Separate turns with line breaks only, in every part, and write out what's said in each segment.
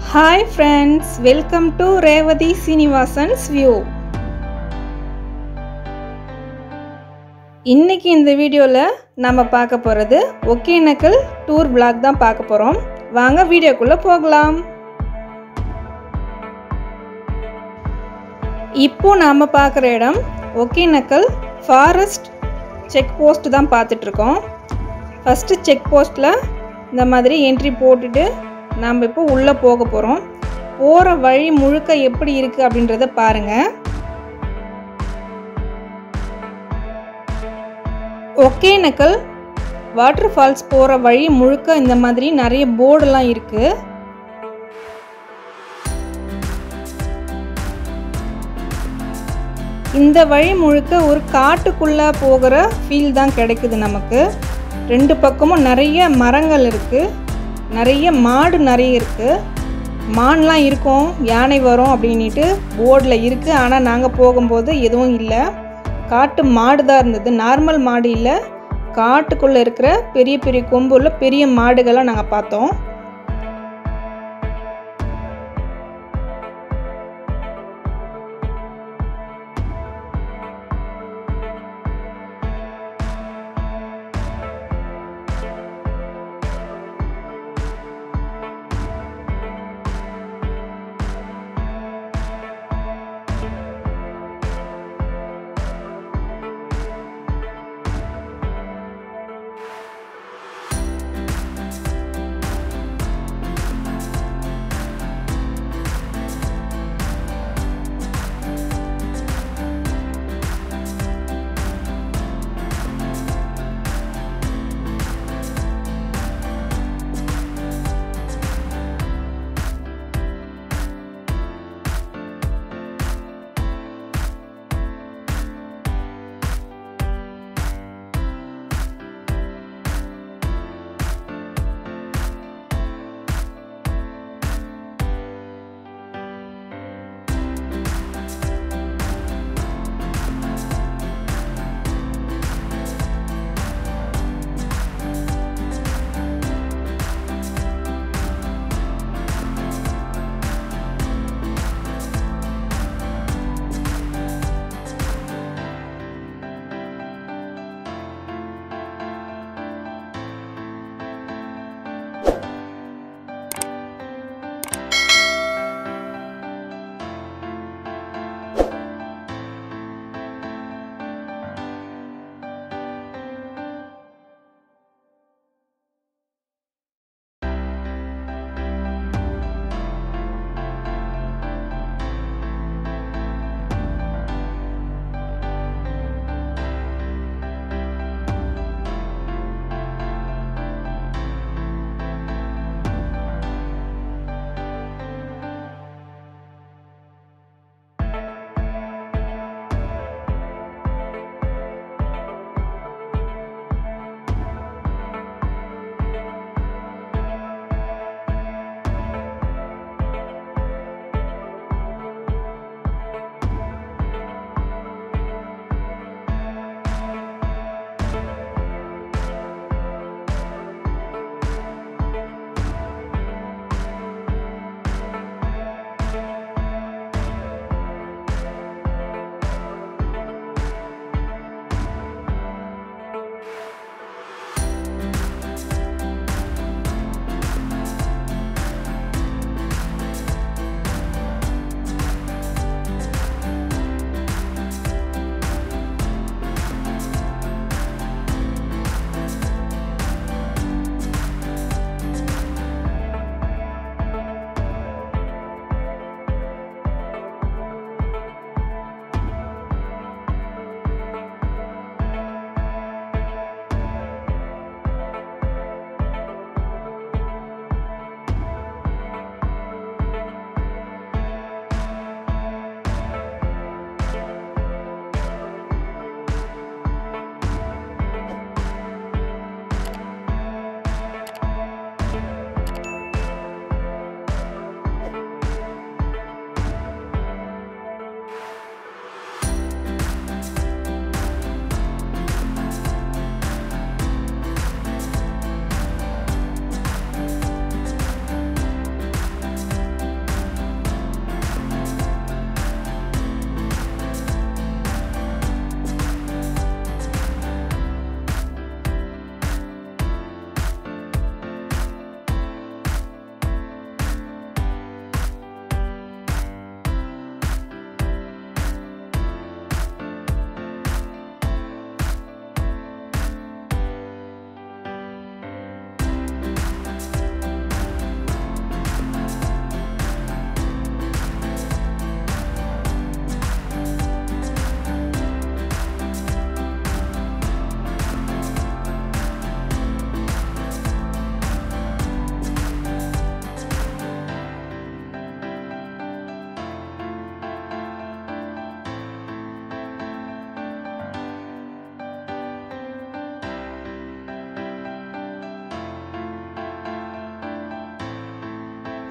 Hi friends welcome to Revathi Srinivasan's view இன்னைக்கு இந்த வீடியோவில் நம்ம பார்க்க போகிறது ஒகேனக்கல் டூர் பிளாக் தான் பார்க்க போகிறோம் வாங்க வீடியோக்குள்ளே போகலாம் இப்போ நாம் பார்க்குற இடம் ஒகேனக்கல் ஃபாரஸ்ட் செக் போஸ்ட் தான் பார்த்துட்ருக்கோம் ஃபஸ்ட்டு செக் போஸ்ட்டில் இந்த மாதிரி என்ட்ரி போட்டுட்டு நாம் இப்போ உள்ளே போக போகிறோம் போகிற வழி முழுக்க எப்படி இருக்குது அப்படின்றத பாருங்கள் ஒகேனக்கல் வாட்டர் ஃபால்ஸ் போகிற வழி முழுக்க இந்த மாதிரி நிறைய போர்டெல்லாம் இருக்குது இந்த வழி முழுக்க ஒரு காட்டுக்குள்ளே போகிற ஃபீல் தான் கிடைக்குது நமக்கு ரெண்டு பக்கமும் நிறைய மரங்கள் இருக்குது நிறைய மாடு நிறைய இருக்குது மான்லாம் இருக்கும் யானை வரும் அப்படின்ட்டு போர்டில் இருக்குது ஆனால் நாங்கள் போகும்போது எதுவும் இல்லை காட்டு மாடு தான் இருந்தது நார்மல் மாடு இல்லை காட்டுக்குள்ளே இருக்கிற பெரிய பெரிய கொம்பு உள்ள பெரிய மாடுகளை நாங்கள் பார்த்தோம்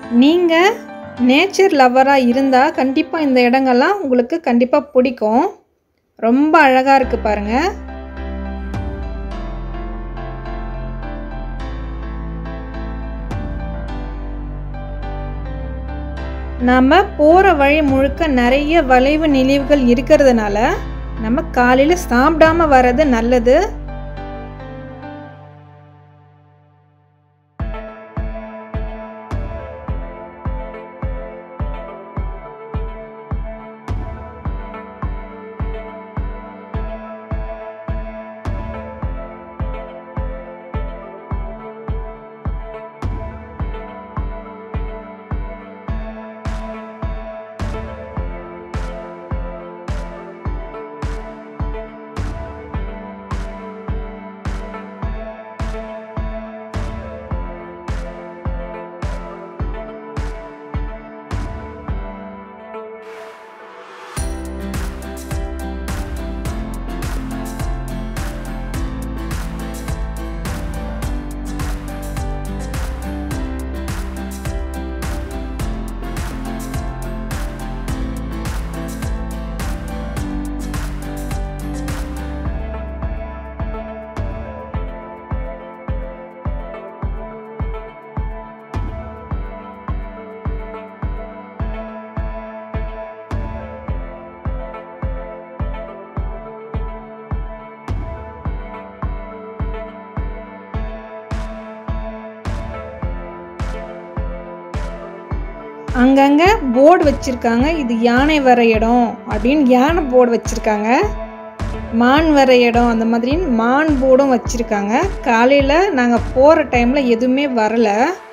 நீங்கள் நேச்சர் லவ்வராக இருந்தால் கண்டிப்பாக இந்த இடங்கள்லாம் உங்களுக்கு கண்டிப்பாக பிடிக்கும் ரொம்ப அழகாக இருக்குது பாருங்கள் நாம் போகிற வழி முழுக்க நிறைய வளைவு நெளிவுகள் இருக்கிறதுனால நம்ம காலையில் சாப்பிடாம வர்றது நல்லது அங்கங்கே போர்டு வச்சுருக்காங்க இது யானை வர இடம் அப்படின்னு யானை போர்டு வச்சுருக்காங்க மான் வர இடம் அந்த மாதிரி மான் போர்டும் வச்சுருக்காங்க காலையில் நாங்கள் போகிற டைமில் எதுவுமே வரலை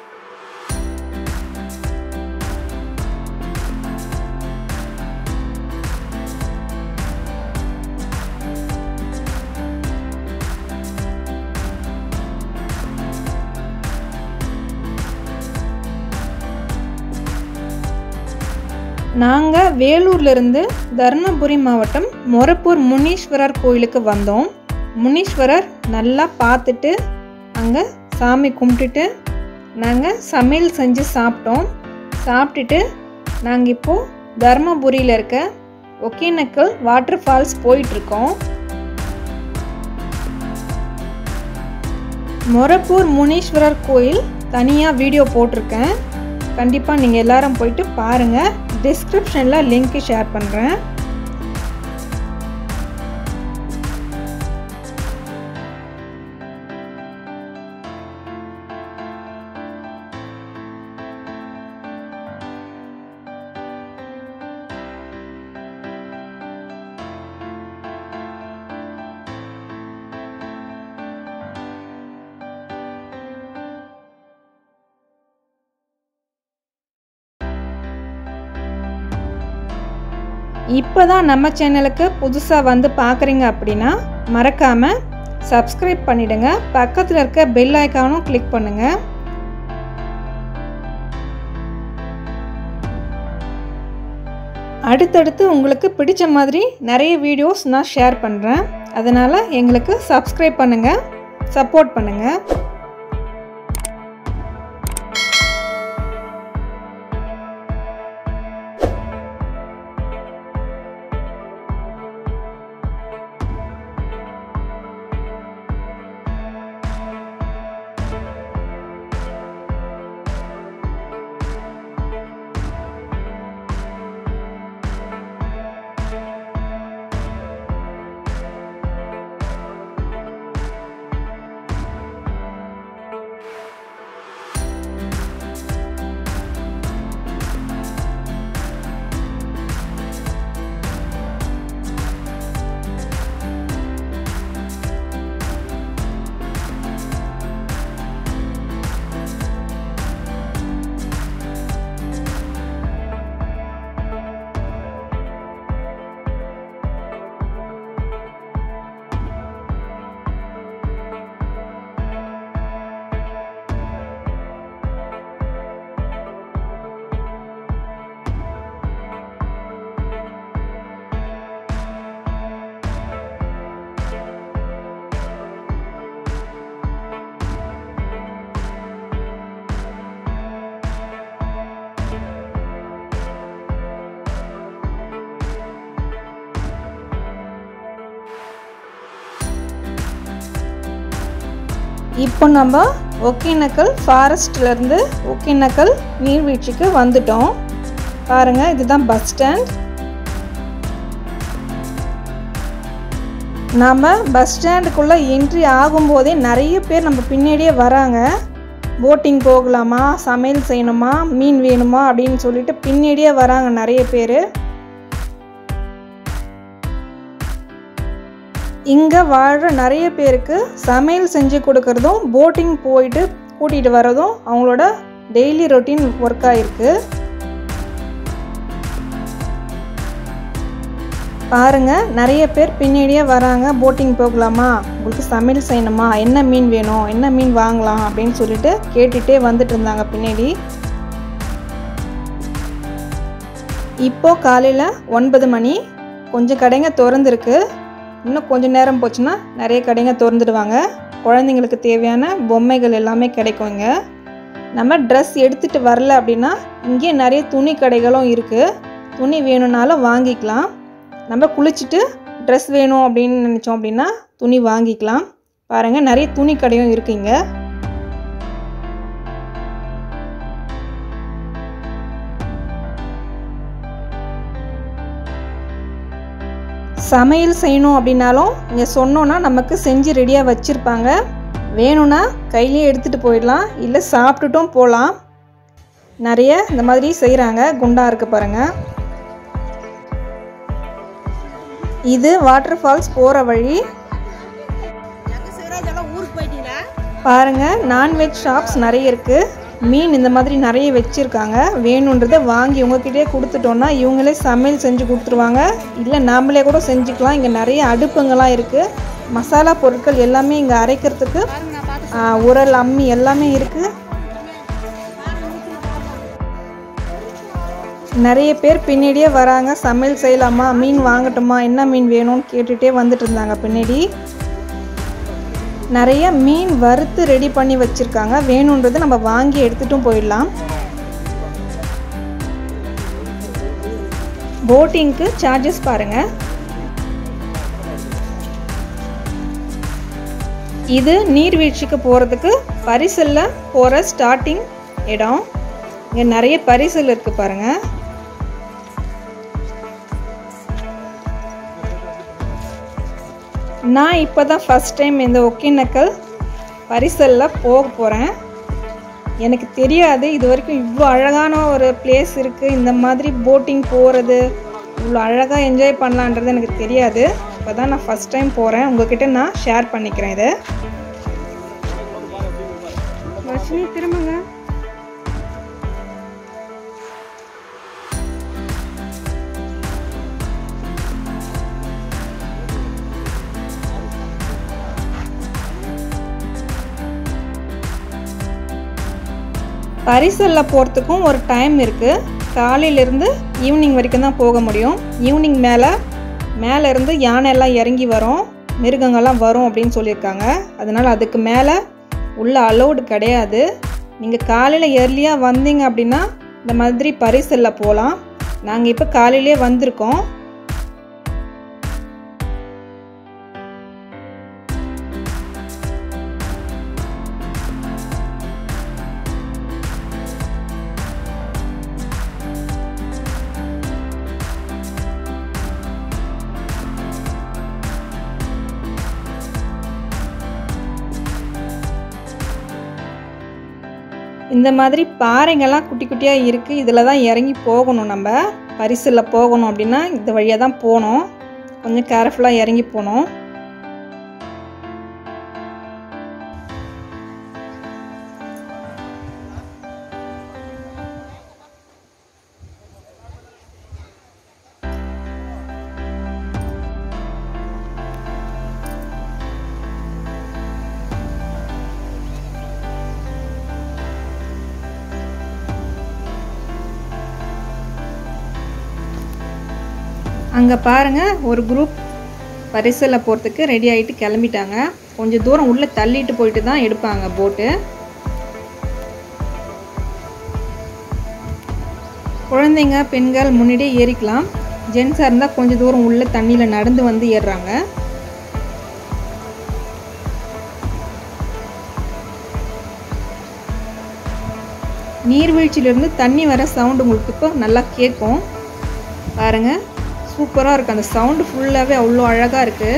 நாங்கள் வேலூர்லேருந்து தருமபுரி மாவட்டம் மொரப்பூர் முனீஸ்வரர் கோயிலுக்கு வந்தோம் முனீஸ்வரர் நல்லா பார்த்துட்டு அங்கே சாமி கும்பிட்டுட்டு நாங்கள் சமையல் செஞ்சு சாப்பிட்டோம் சாப்பிட்டுட்டு நாங்கள் இப்போது தருமபுரியில் இருக்க ஒகேனக்கல் வாட்டர் ஃபால்ஸ் போயிட்டுருக்கோம் மொரப்பூர் முனீஸ்வரர் கோயில் தனியாக வீடியோ போட்டிருக்கேன் கண்டிப்பாக நீங்கள் எல்லாரும் போயிட்டு பாருங்கள் டிஸ்கிரிப்ஷனில் லிங்க்கு ஷேர் பண்ணுறேன் இப்போ தான் நம்ம சேனலுக்கு புதுசாக வந்து பார்க்குறீங்க அப்படின்னா மறக்காமல் சப்ஸ்கிரைப் பண்ணிடுங்க பக்கத்தில் இருக்க பெல் ஐக்கானும் கிளிக் பண்ணுங்கள் அடுத்தடுத்து உங்களுக்கு பிடிச்ச மாதிரி நிறைய வீடியோஸ் நான் ஷேர் பண்ணுறேன் அதனால் எங்களுக்கு சப்ஸ்கிரைப் பண்ணுங்கள் சப்போர்ட் பண்ணுங்கள் இப்போ நம்ம ஒகேனக்கல் ஃபாரஸ்ட்லேருந்து ஒகேனக்கல் நீர்வீழ்ச்சிக்கு வந்துட்டோம் பாருங்கள் இதுதான் பஸ் ஸ்டாண்ட் நாம் பஸ் ஸ்டாண்டுக்குள்ளே என்ட்ரி ஆகும்போதே நிறைய பேர் நம்ம பின்னாடியே வராங்க போட்டிங் போகலாமா சமையல் செய்யணுமா மீன் வேணுமா அப்படின்னு சொல்லிட்டு பின்னாடியே வராங்க நிறைய பேர் இங்கே வாழ்கிற நிறைய பேருக்கு சமையல் செஞ்சு கொடுக்கறதும் போட்டிங் போயிட்டு கூட்டிகிட்டு வரதும் அவங்களோட டெய்லி ரொட்டீன் ஒர்க்காக இருக்குது பாருங்க நிறைய பேர் பின்னாடியே வராங்க போட்டிங் போகலாமா உங்களுக்கு சமையல் செய்யணுமா என்ன மீன் வேணும் என்ன மீன் வாங்கலாம் அப்படின்னு சொல்லிட்டு கேட்டுகிட்டே வந்துட்டு இருந்தாங்க பின்னாடி இப்போ காலையில் ஒன்பது மணி கொஞ்சம் கடைங்க திறந்துருக்கு இன்னும் கொஞ்சம் நேரம் போச்சுன்னா நிறைய கடைங்க திறந்துடுவாங்க குழந்தைங்களுக்கு தேவையான பொம்மைகள் எல்லாமே கிடைக்கும் இங்கே நம்ம ட்ரெஸ் எடுத்துகிட்டு வரல அப்படின்னா இங்கே நிறைய துணி கடைகளும் இருக்குது துணி வேணும்னாலும் வாங்கிக்கலாம் நம்ம குளிச்சுட்டு ட்ரெஸ் வேணும் அப்படின்னு நினச்சோம் அப்படின்னா துணி வாங்கிக்கலாம் பாருங்கள் நிறைய துணி கடையும் இருக்குங்க சமையல் செய்யணும் அப்படின்னாலும் இங்கே சொன்னோன்னா நமக்கு செஞ்சு ரெடியாக வச்சுருப்பாங்க வேணும்னா கையிலேயே எடுத்துகிட்டு போயிடலாம் இல்லை சாப்பிட்டுட்டும் போகலாம் நிறைய இந்த மாதிரி செய்கிறாங்க குண்டா இருக்குது பாருங்கள் இது வாட்டர் ஃபால்ஸ் போகிற வழி பாருங்க நான்வெஜ் ஷாப்ஸ் நிறைய இருக்குது மீன் இந்த மாதிரி நிறைய வச்சுருக்காங்க வேணுன்றதை வாங்கி உங்ககிட்டயே கொடுத்துட்டோன்னா இவங்களே சமையல் செஞ்சு கொடுத்துருவாங்க இல்லை நாமளே கூட செஞ்சுக்கலாம் இங்கே நிறைய அடுப்புங்கள்லாம் இருக்குது மசாலா பொருட்கள் எல்லாமே இங்கே அரைக்கிறதுக்கு ஆ, உரல் அம்மி எல்லாமே இருக்குது நிறைய பேர் பின்னாடியே வராங்க சமையல் செய்யலாமா மீன் வாங்கட்டுமா என்ன மீன் வேணும்னு கேட்டுகிட்டே வந்துட்டு இருந்தாங்க பின்னாடி நிறைய மீன் வறுத்து ரெடி பண்ணி வச்சுருக்காங்க வேணுன்றது நம்ம வாங்கி எடுத்துட்டும் போயிடலாம் போட்டிங்க்கு சார்ஜஸ் பாருங்கள் இது நீர்வீழ்ச்சிக்கு போகிறதுக்கு பரிசலில் போகிற ஸ்டார்டிங் இடம் இங்கே நிறைய பரிசல் இருக்குது பாருங்கள் நான் இப்போ தான் ஃபஸ்ட் டைம் இந்த ஒகேனக்கல் பரிசலில் போக போகிறேன் எனக்கு தெரியாது இது வரைக்கும் இவ்வளோ அழகான ஒரு பிளேஸ் இருக்குது இந்த மாதிரி போட்டிங் போகிறது இவ்வளோ அழகாக என்ஜாய் பண்ணலான்றது எனக்கு தெரியாது இப்போ தான் நான் ஃபஸ்ட் டைம் போகிறேன் உங்ககிட்ட நான் ஷேர் பண்ணிக்கிறேன் இதை வர்ஷினி திரும்புங்க பரிசலில் போகிறதுக்கும் ஒரு டைம் இருக்குது காலையிலேருந்து ஈவினிங் வரைக்கும் தான் போக முடியும் ஈவினிங் மேலே மேலே இருந்து யானை எல்லாம் இறங்கி வரும் மிருகங்கள்லாம் வரும் அப்படின்னு சொல்லியிருக்காங்க அதனால் அதுக்கு மேலே உள்ள அலௌடு கிடையாது நீங்கள் காலையில் எர்லியாக வந்தீங்க அப்படின்னா இந்த மாதிரி பரிசலில் போகலாம் நாங்கள் இப்போ காலையிலே வந்திருக்கோம் இந்த மாதிரி பாறைங்கள்லாம் குட்டி குட்டியாக இருக்குது இதில் தான் இறங்கி போகணும் நம்ம பரிசலில் போகணும் அப்படின்னா இந்த வழியாக தான் போகணும் கொஞ்சம் கேர்ஃபுல்லாக இறங்கி போகணும் அங்கே பாருங்கள் ஒரு குரூப் பரிசலில் போகிறதுக்கு ரெடி ஆகிட்டு கிளம்பிட்டாங்க கொஞ்சம் தூரம் உள்ளே தள்ளிட்டு போயிட்டு தான் எடுப்பாங்க போட்டு குழந்தைங்க பெண்கள் முன்னாடியே ஏறிக்கலாம் ஜென்ஸாக இருந்தால் கொஞ்சம் தூரம் உள்ளே தண்ணியில் நடந்து வந்து ஏறுறாங்க நீர்வீழ்ச்சியிலேருந்து தண்ணி வர சவுண்டு உங்களுக்கு இப்போ நல்லா கேட்கும் பாருங்கள் சூப்பராக இருக்குது அந்த சவுண்டு ஃபுல்லாகவே அவ்வளோ அழகாக இருக்குது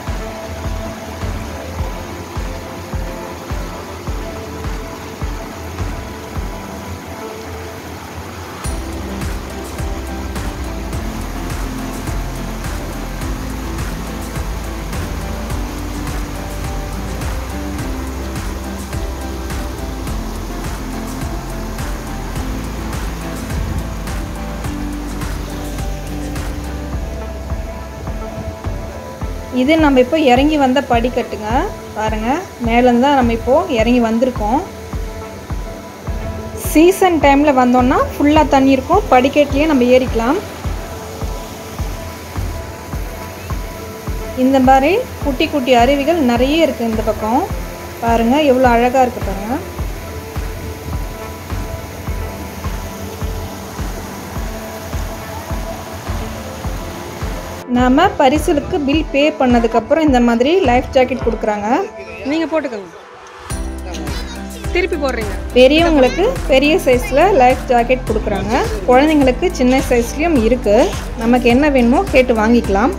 இது நம்ம இப்போ இறங்கி வந்த படிக்கட்டுங்க பாருங்கள் மேலேருந்து தான் நம்ம இப்போது இறங்கி வந்திருக்கோம் சீசன் டைமில் வந்தோம்னா ஃபுல்லாக தண்ணி இருக்கும் படிக்கட்டுலேயே நம்ம ஏறிக்கலாம் இந்த மாதிரி குட்டி குட்டி அருவிகள் நிறைய இருக்குது இந்த பக்கம் பாருங்கள் எவ்வளோ அழகாக இருக்குது பாருங்கள் நாம் பரிசலுக்கு பில் பே பண்ணதுக்கப்புறம் இந்த மாதிரி லைஃப் ஜாக்கெட் கொடுக்குறாங்க
நீங்கள் போட்டுக்கோங்க திருப்பி போடுறீங்க
பெரியவங்களுக்கு பெரிய சைஸில் லைஃப் ஜாக்கெட் கொடுக்குறாங்க குழந்தைங்களுக்கு சின்ன சைஸ்லேயும் இருக்குது நமக்கு என்ன வேணுமோ கேட்டு வாங்கிக்கலாம்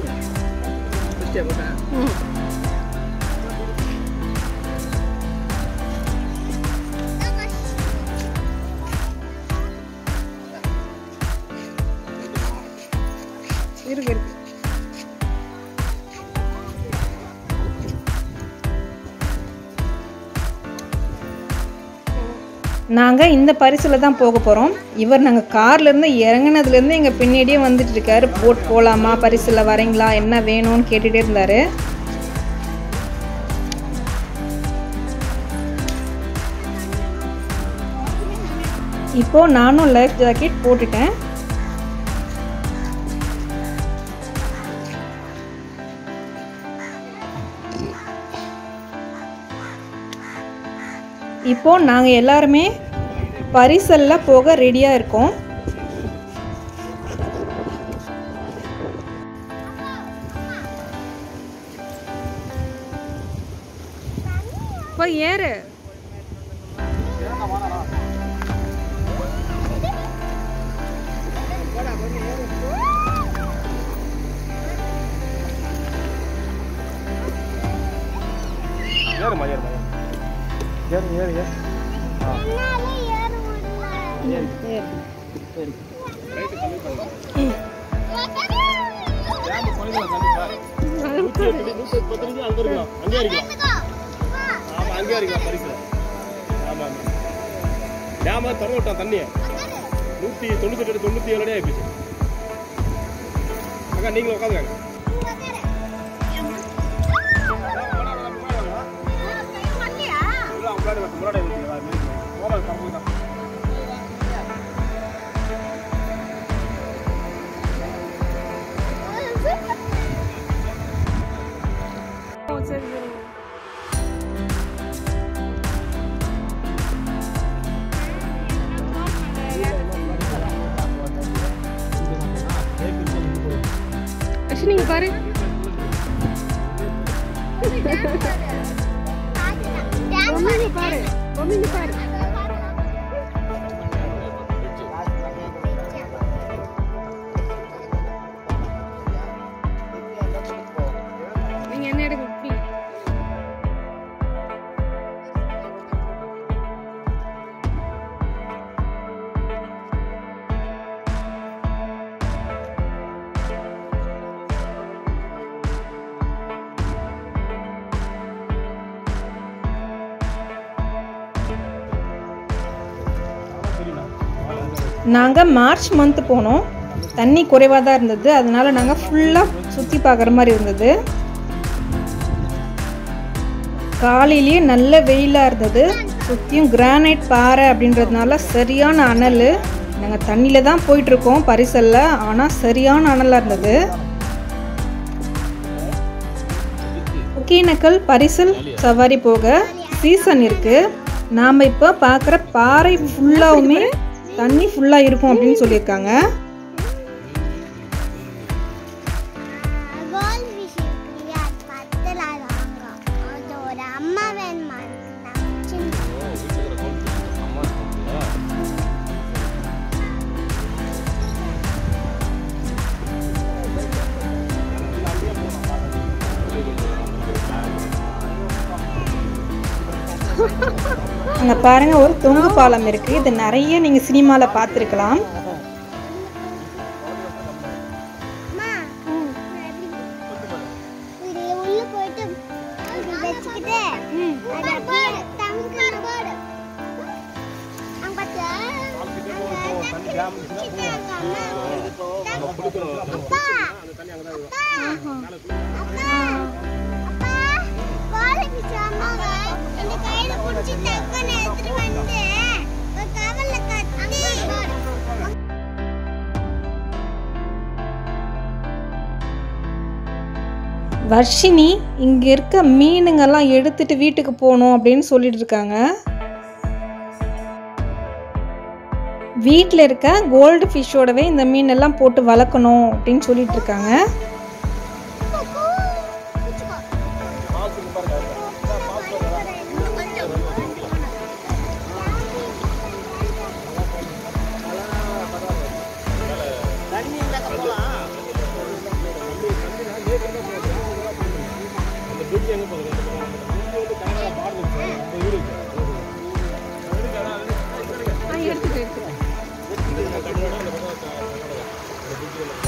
இருக்கு இருக்கு
நாங்கள் இந்த பரிசில் தான் போக போகிறோம் இவர் நாங்கள் கார்லேருந்து இறங்குனதுலேருந்து எங்கள் பின்னாடியே வந்துட்டு இருக்காரு போட் போகலாமா பரிசில் வரீங்களா என்ன வேணும்னு கேட்டுகிட்டே இருந்தார் இப்போது நானும் லைஃப் ஜாக்கெட் போட்டுட்டேன் இப்போ நாங்கள் எல்லாருமே பரிசல்ல போக ரெடியாக இருக்கோம்
போய் ஏறு
ஏறுமா ஏறுமா ஏறு ஏறு ஏறு நூற்றி எட்டு நூற்றி முப்பத்தஞ்சு அங்கே இருக்கலாம் அங்கே இருக்கலாம் ஆமாம் அங்கே இருக்கலாம் பரிசு ஆமாம் ஆமாம் டேம திறந்து விட்டான் தண்ணியை நூற்றி தொண்ணூத்தெட்டு தொண்ணூற்றி ஏழு அடி ஆயிடுச்சு அக்கா நீங்களும் உட்காந்துக்காங்க முன்னாடி முன்னாடி முன்னாடி கம்பு தான்
ஓ சரி சரி அஸ்வினி இங்க பாரு பொம்மைங்க பாரு பொம்மைங்க பாரு நீங்க என்ன எடுக்க இப்படி
நாங்கள் மார்ச் மந்த் போனோம் தண்ணி குறைவாக தான் இருந்தது அதனால நாங்கள் ஃபுல்லாக சுற்றி பார்க்குற மாதிரி இருந்தது காலையிலேயே நல்ல வெயிலாக இருந்தது சுற்றியும் கிரானைட் பாறை அப்படின்றதுனால சரியான அனல் நாங்கள் தண்ணியில் தான் போயிட்டுருக்கோம் பரிசல்ல ஆனால் சரியான அனலாக இருந்தது ஒகேனக்கல் பரிசல் சவாரி போக சீசன் இருக்குது நாம் இப்போ பார்க்குற பாறை ஃபுல்லாவுமே தண்ணி ஃபுல்லாக இருக்கும் அப்படின்னு சொல்லியிருக்காங்க
கோல் விஷயம் கிடையாது பத்தல வாங்க அது ஒரு அம்மா வேணுமா இருக்கு நான் சின்ன
அம்மா
அங்கே பாருங்கள் ஒரு தொங்கு பாலம் இருக்குது இது நிறைய நீங்கள் சினிமாவில் பார்த்துருக்கலாம்
அம்மா இது உள்ள போயிட்டு இது வச்சுக்கிட்டு அது அப்படியே தங்க போடு அங்க பாத்தியா அப்பா அப்பா அப்பா காலேஜ் சாமாங்க இந்த கையில புடிச்சு டக்குன்னு எடுத்துட்டு வந்து ஒரு கவர்ல கட்டி
வர்ஷினி இங்கே இருக்க மீனுங்கெல்லாம் எடுத்துட்டு வீட்டுக்கு போகணும் அப்படின்னு சொல்லிட்டு இருக்காங்க வீட்டில் இருக்க கோல்டு ஃபிஷ்ஷோடவே இந்த மீனெல்லாம் போட்டு வளர்க்கணும் அப்படின்னு சொல்லிட்டு இருக்காங்க
அந்த பிரிட்ஜ் எங்க போகுது இந்த பக்கம் இந்த bridge வந்து கனடா border இருக்கு சார். இந்த ஊரு இருக்கு.
ஆ எடுத்துக்க எடுத்துக்க
இந்த பக்கம் தமிழ்நாடு, அந்த பக்கம் க- கர்நாடகா. இந்த bridge வந்து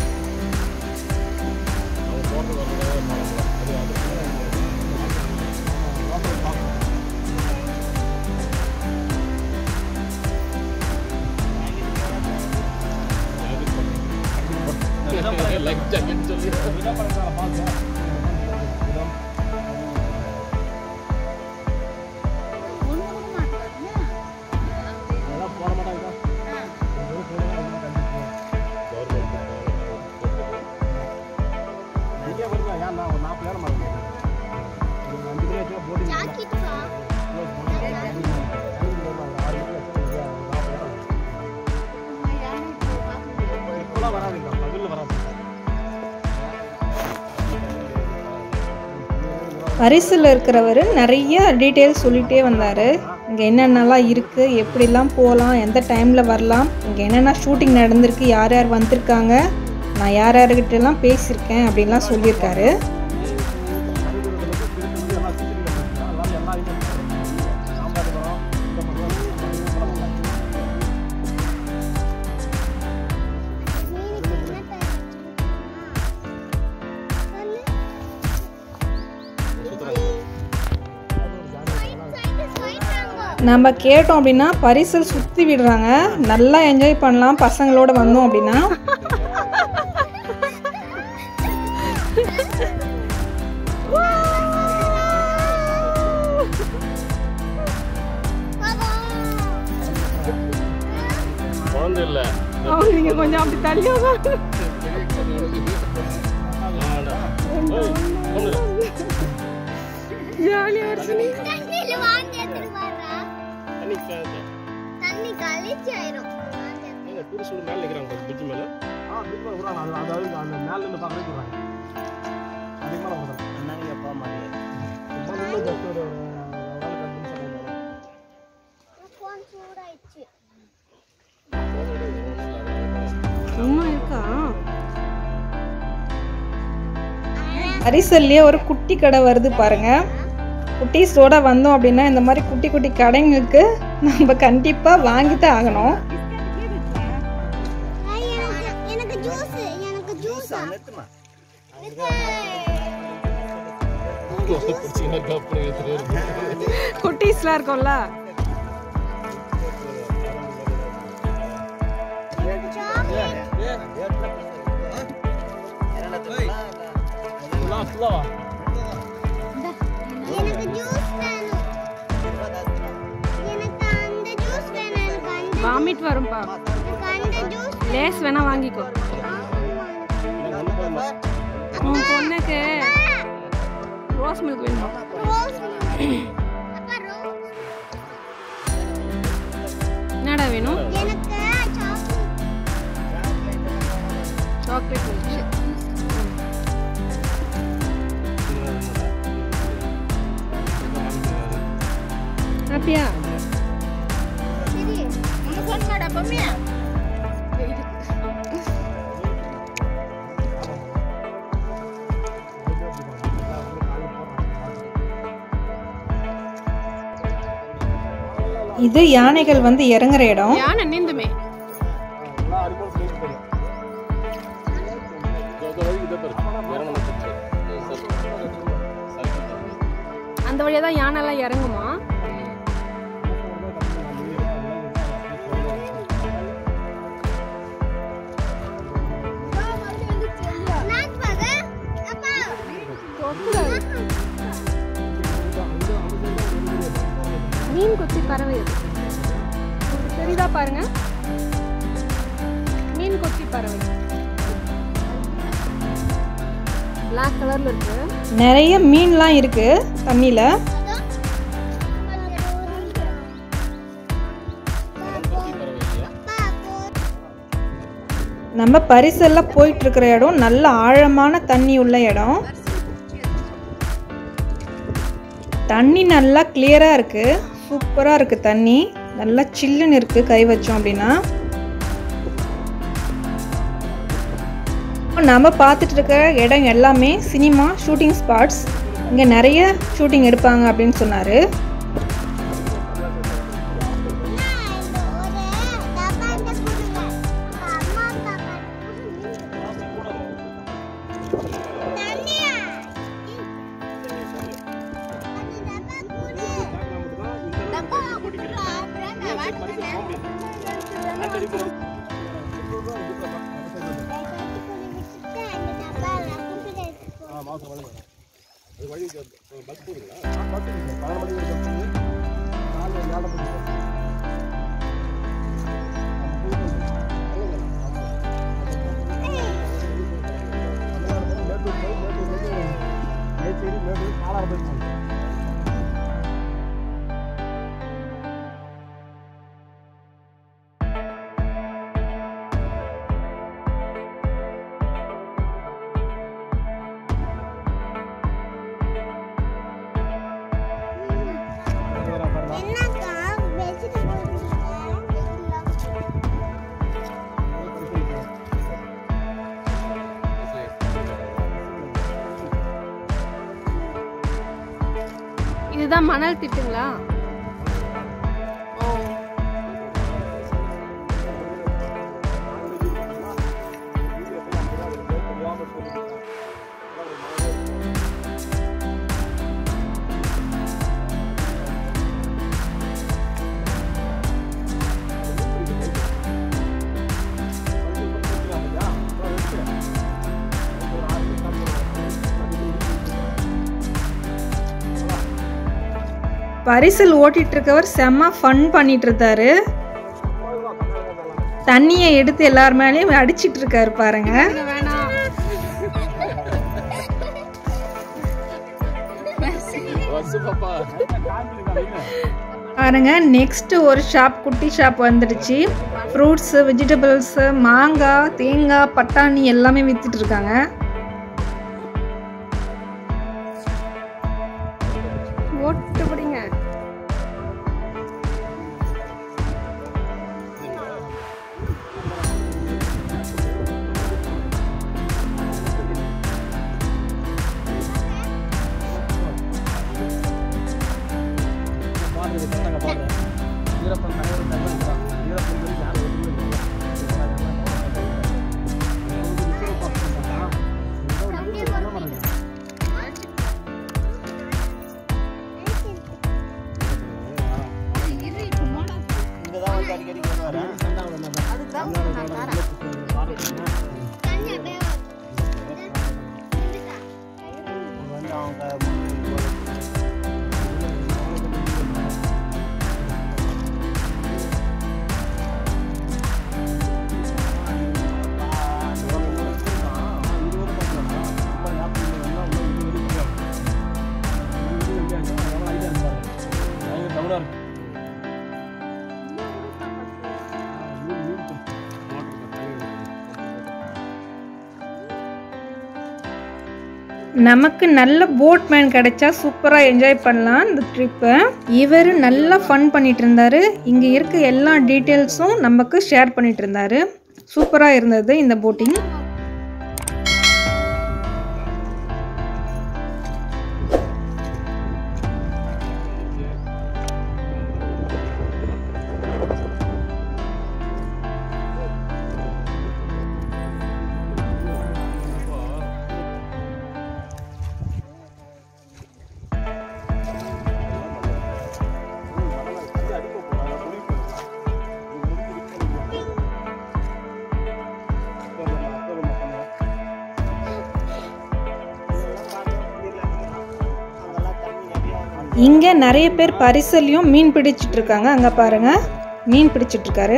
அவங்க போறது வரது பாலம் அது அது லைஃப் ஜாக்கெட் சொல்லி
ஜாக்கெட் வா
பரிசில் இருக்கிறவர் நிறைய டீட்டெயில்ஸ் சொல்லிகிட்டே வந்தார் இங்கே என்னென்னலாம் இருக்குது எப்படிலாம் போகலாம் எந்த டைமில் வரலாம் இங்கே என்னென்ன ஷூட்டிங் நடந்திருக்கு யார் யார் வந்திருக்காங்க நான் யார் யார்கிட்டலாம் பேசியிருக்கேன் அப்படின்லாம் சொல்லியிருக்காரு
மீனுக்கு என்ன பேர் சொல்லு
நம்ம கேட்டோம் அப்படின்னா பரிசல் சுற்றி விடுறாங்க நல்லா என்ஜாய் பண்ணலாம் பசங்களோட வந்தோம் அப்படின்னா
குழந்தை இல்ல
அவங்க நீங்க கொஞ்சம் அப்படி தள்ளியா ஜாலியா வருஷினி
தண்ணியில வாந்தி எடுத்துட்டு வர்றா.
தண்ணி கே- கே-
தண்ணி கழிச்சு ஆயிரும் வாந்தி எடுத்து.
எங்க டூரிஸ்ட் மேல நிக்கிறாங்க பிரிட்ஜ் மேல
ஃபோன் சூடாயிடுச்சு
சும்மா இருக்கா
பரிசல்லையே ஒரு குட்டி கடை வருது பாருங்க குட்டீஸோட வந்தோம் அப்படின்னா இந்த மாதிரி குட்டி குட்டி கடைங்களுக்கு நம்ம கண்டிப்பாக வாங்கி தான் ஆகணும்
ஐ, எனக்கு எனக்கு ஜூஸ் எனக்கு ஜூஸ்
குட்டீஸ்லாம் இருக்கும்ல
எனக்கு ஜூஸ் வேணும் எனக்கு அந்த ஜூஸ் வேணும் எனக்கு அந்த
வாமிட் வரும்பா
எனக்கு அந்த ஜூஸ்
லேஸ் வேணா வாங்கிக்கோ உன் பொண்ணுக்கு ரோஸ் மில்க் வேணுமா
ரோஸ் அப்பா ரோஸ்
என்னடா வேணும்
எனக்கு சாக்லேட்
சாக்லேட் மில்க் ஹாப்பியா
சரி நம்ம ஃபோன் மாடா பொம்மையா
இது யானைகள் வந்து இறங்குற இடம்
யானை நீந்துமே
எல்லாம் அனிமல்ஸ் லிங்க் பண்ணும் இந்த வழி இதை பாரு இறங்கணும்
அந்த வழியா தான் யானை எல்லாம் இறங்குமா
நான் பாரு அப்பா
மீன் கொத்தி பறவை அது உங்களுக்கு தெரியுதா பாருங்க மீன் கொத்தி பறவை பிளாக் கலர்ல இருக்கு
நிறைய மீன்லாம் இருக்கு தண்ணியில் நம்ம பரிசெல்லாம் போயிட்டு இருக்கிற இடம் நல்ல ஆழமான தண்ணி உள்ள இடம் தண்ணி நல்லா கிளியராக இருக்கு சூப்பராக இருக்கு தண்ணி நல்லா சில்லுன்னு இருக்கு கை வச்சோம் அப்படின்னா நம்ம பார்த்துட்டு இருக்க இடம் எல்லாமே சினிமா ஷூட்டிங் ஸ்பாட்ஸ் இங்கே நிறைய ஷூட்டிங் எடுப்பாங்க அப்படின்னு சொன்னார்
மாசம் வழி வரும் அது வழி பஸ் போடுங்களா பஸ் பதினொரு மணிக்கு ஒரு பஸ் நாலு ஏழரை மணிக்கு
என்னக்கா வெச்சிட்டு
இதுதான் மணல் திட்டுங்களா ஓ
பரிசல் ஓட்டிட்டு இருக்கவர் செம்ம ஃபன் பண்ணிட்டு இருந்தாரு தண்ணியை எடுத்து எல்லார் மேலேயும் அடிச்சிட்டு இருக்காரு பாருங்க
இது வேணாம்
பஸ் பாப்பா
பாருங்க நெக்ஸ்ட் ஒரு ஷாப் குட்டி ஷாப் வந்துடுச்சு ஃப்ரூட்ஸு வெஜிடபிள்ஸு மாங்காய் தேங்காய் பட்டாணி எல்லாமே வித்துட்டு இருக்காங்க
ஓட்டு பிடிங்க
தண்ணி அப்படியே
நமக்கு நல்ல போட் மேன் கிடைச்சா சூப்பராக என்ஜாய் பண்ணலாம் இந்த ட்ரிப்பை இவர் நல்லா ஃபன் பண்ணிட்டு இருந்தாரு இங்கே இருக்க எல்லா டீட்டெயில்ஸும் நமக்கு ஷேர் பண்ணிட்டு இருந்தாரு சூப்பராக இருந்தது இந்த போட்டிங் இங்கே நிறைய பேர் பரிசல்லையும் மீன் பிடிச்சிட்டு இருக்காங்க அங்கே பாருங்க மீன் பிடிச்சிட்டு இருக்காரு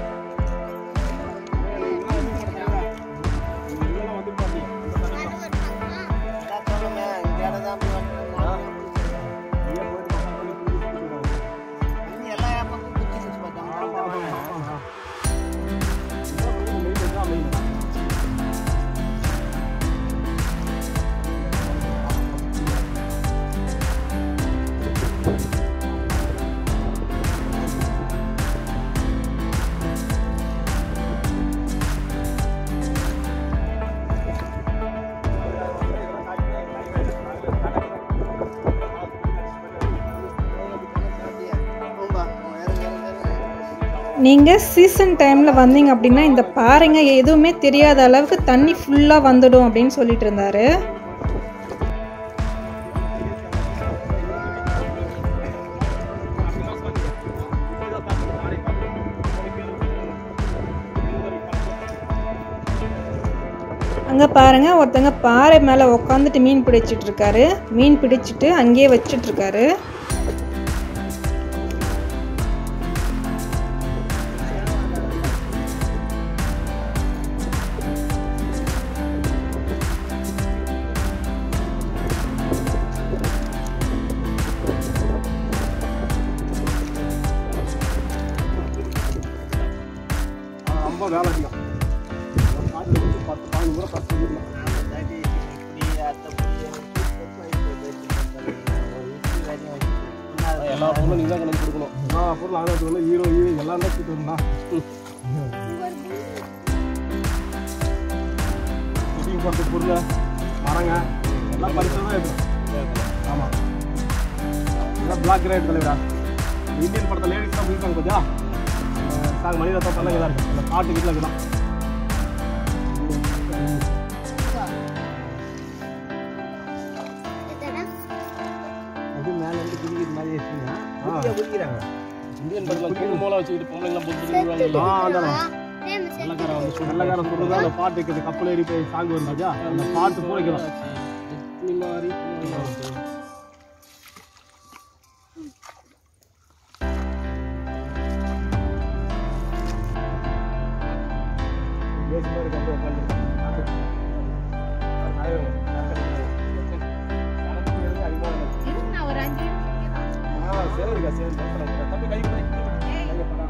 நீங்கள் சீசன் டைமில் வந்தீங்க அப்படின்னா இந்த பாறைங்க எதுவுமே தெரியாத அளவுக்கு தண்ணி ஃபுல்லாக வந்துடும் அப்படின்னு சொல்லிட்டு இருந்தாரு அங்கே பாருங்க ஒருத்தங்க பாறை மேலே உட்காந்துட்டு மீன் பிடிச்சிட்டு இருக்காரு மீன் பிடிச்சிட்டு அங்கேயே வச்சிட்டு இருக்காரு
ரொம்ப வேலை அதிகம் ஒரு காட்டுல வந்து பத்து பதினஞ்சு முறை ஃபஸ்ட் எல்லா பொருளும் நீங்கள் தான் கணக்கு கொடுக்கணும் எல்லா பொருளும் ஆகிறதுக்குள்ள ஹீரோ ஹீரோ எல்லாம் தான் கூட்டு வரணும் ஷூட்டிங் போடுற பொருள் மரங்க எல்லாம் பரிசு தான் எடுக்கணும் ஆமாம் எல்லாம் பிளாக் கிரேட் தலைவரா இந்தியன் படத்தில் லேடிஸ் தான் போயிருக்காங்க பார்த்தியா சாங் மணிரத்னம் எல்லாம் இதாக இருக்கும் அந்த பாட்டு வீட்டில் இருக்குதான் இந்தியன் படத்தில் தூங்கு மூலம் வச்சுக்கிட்டு பொம்பளைங்களாம் போட்டு ஆ அதானே வெள்ளக்காரன் வந்து சொல்லு. வெள்ளக்காரன் சொல்றது அந்த பாட்டு இருக்குது கப்பல் ஏறி போய் சாங் வரும் பாத்தியா அந்த பாட்டு பூரைக்கலாம் சரிக்கா சரி தம்பி கை கொடு. கையை படாம.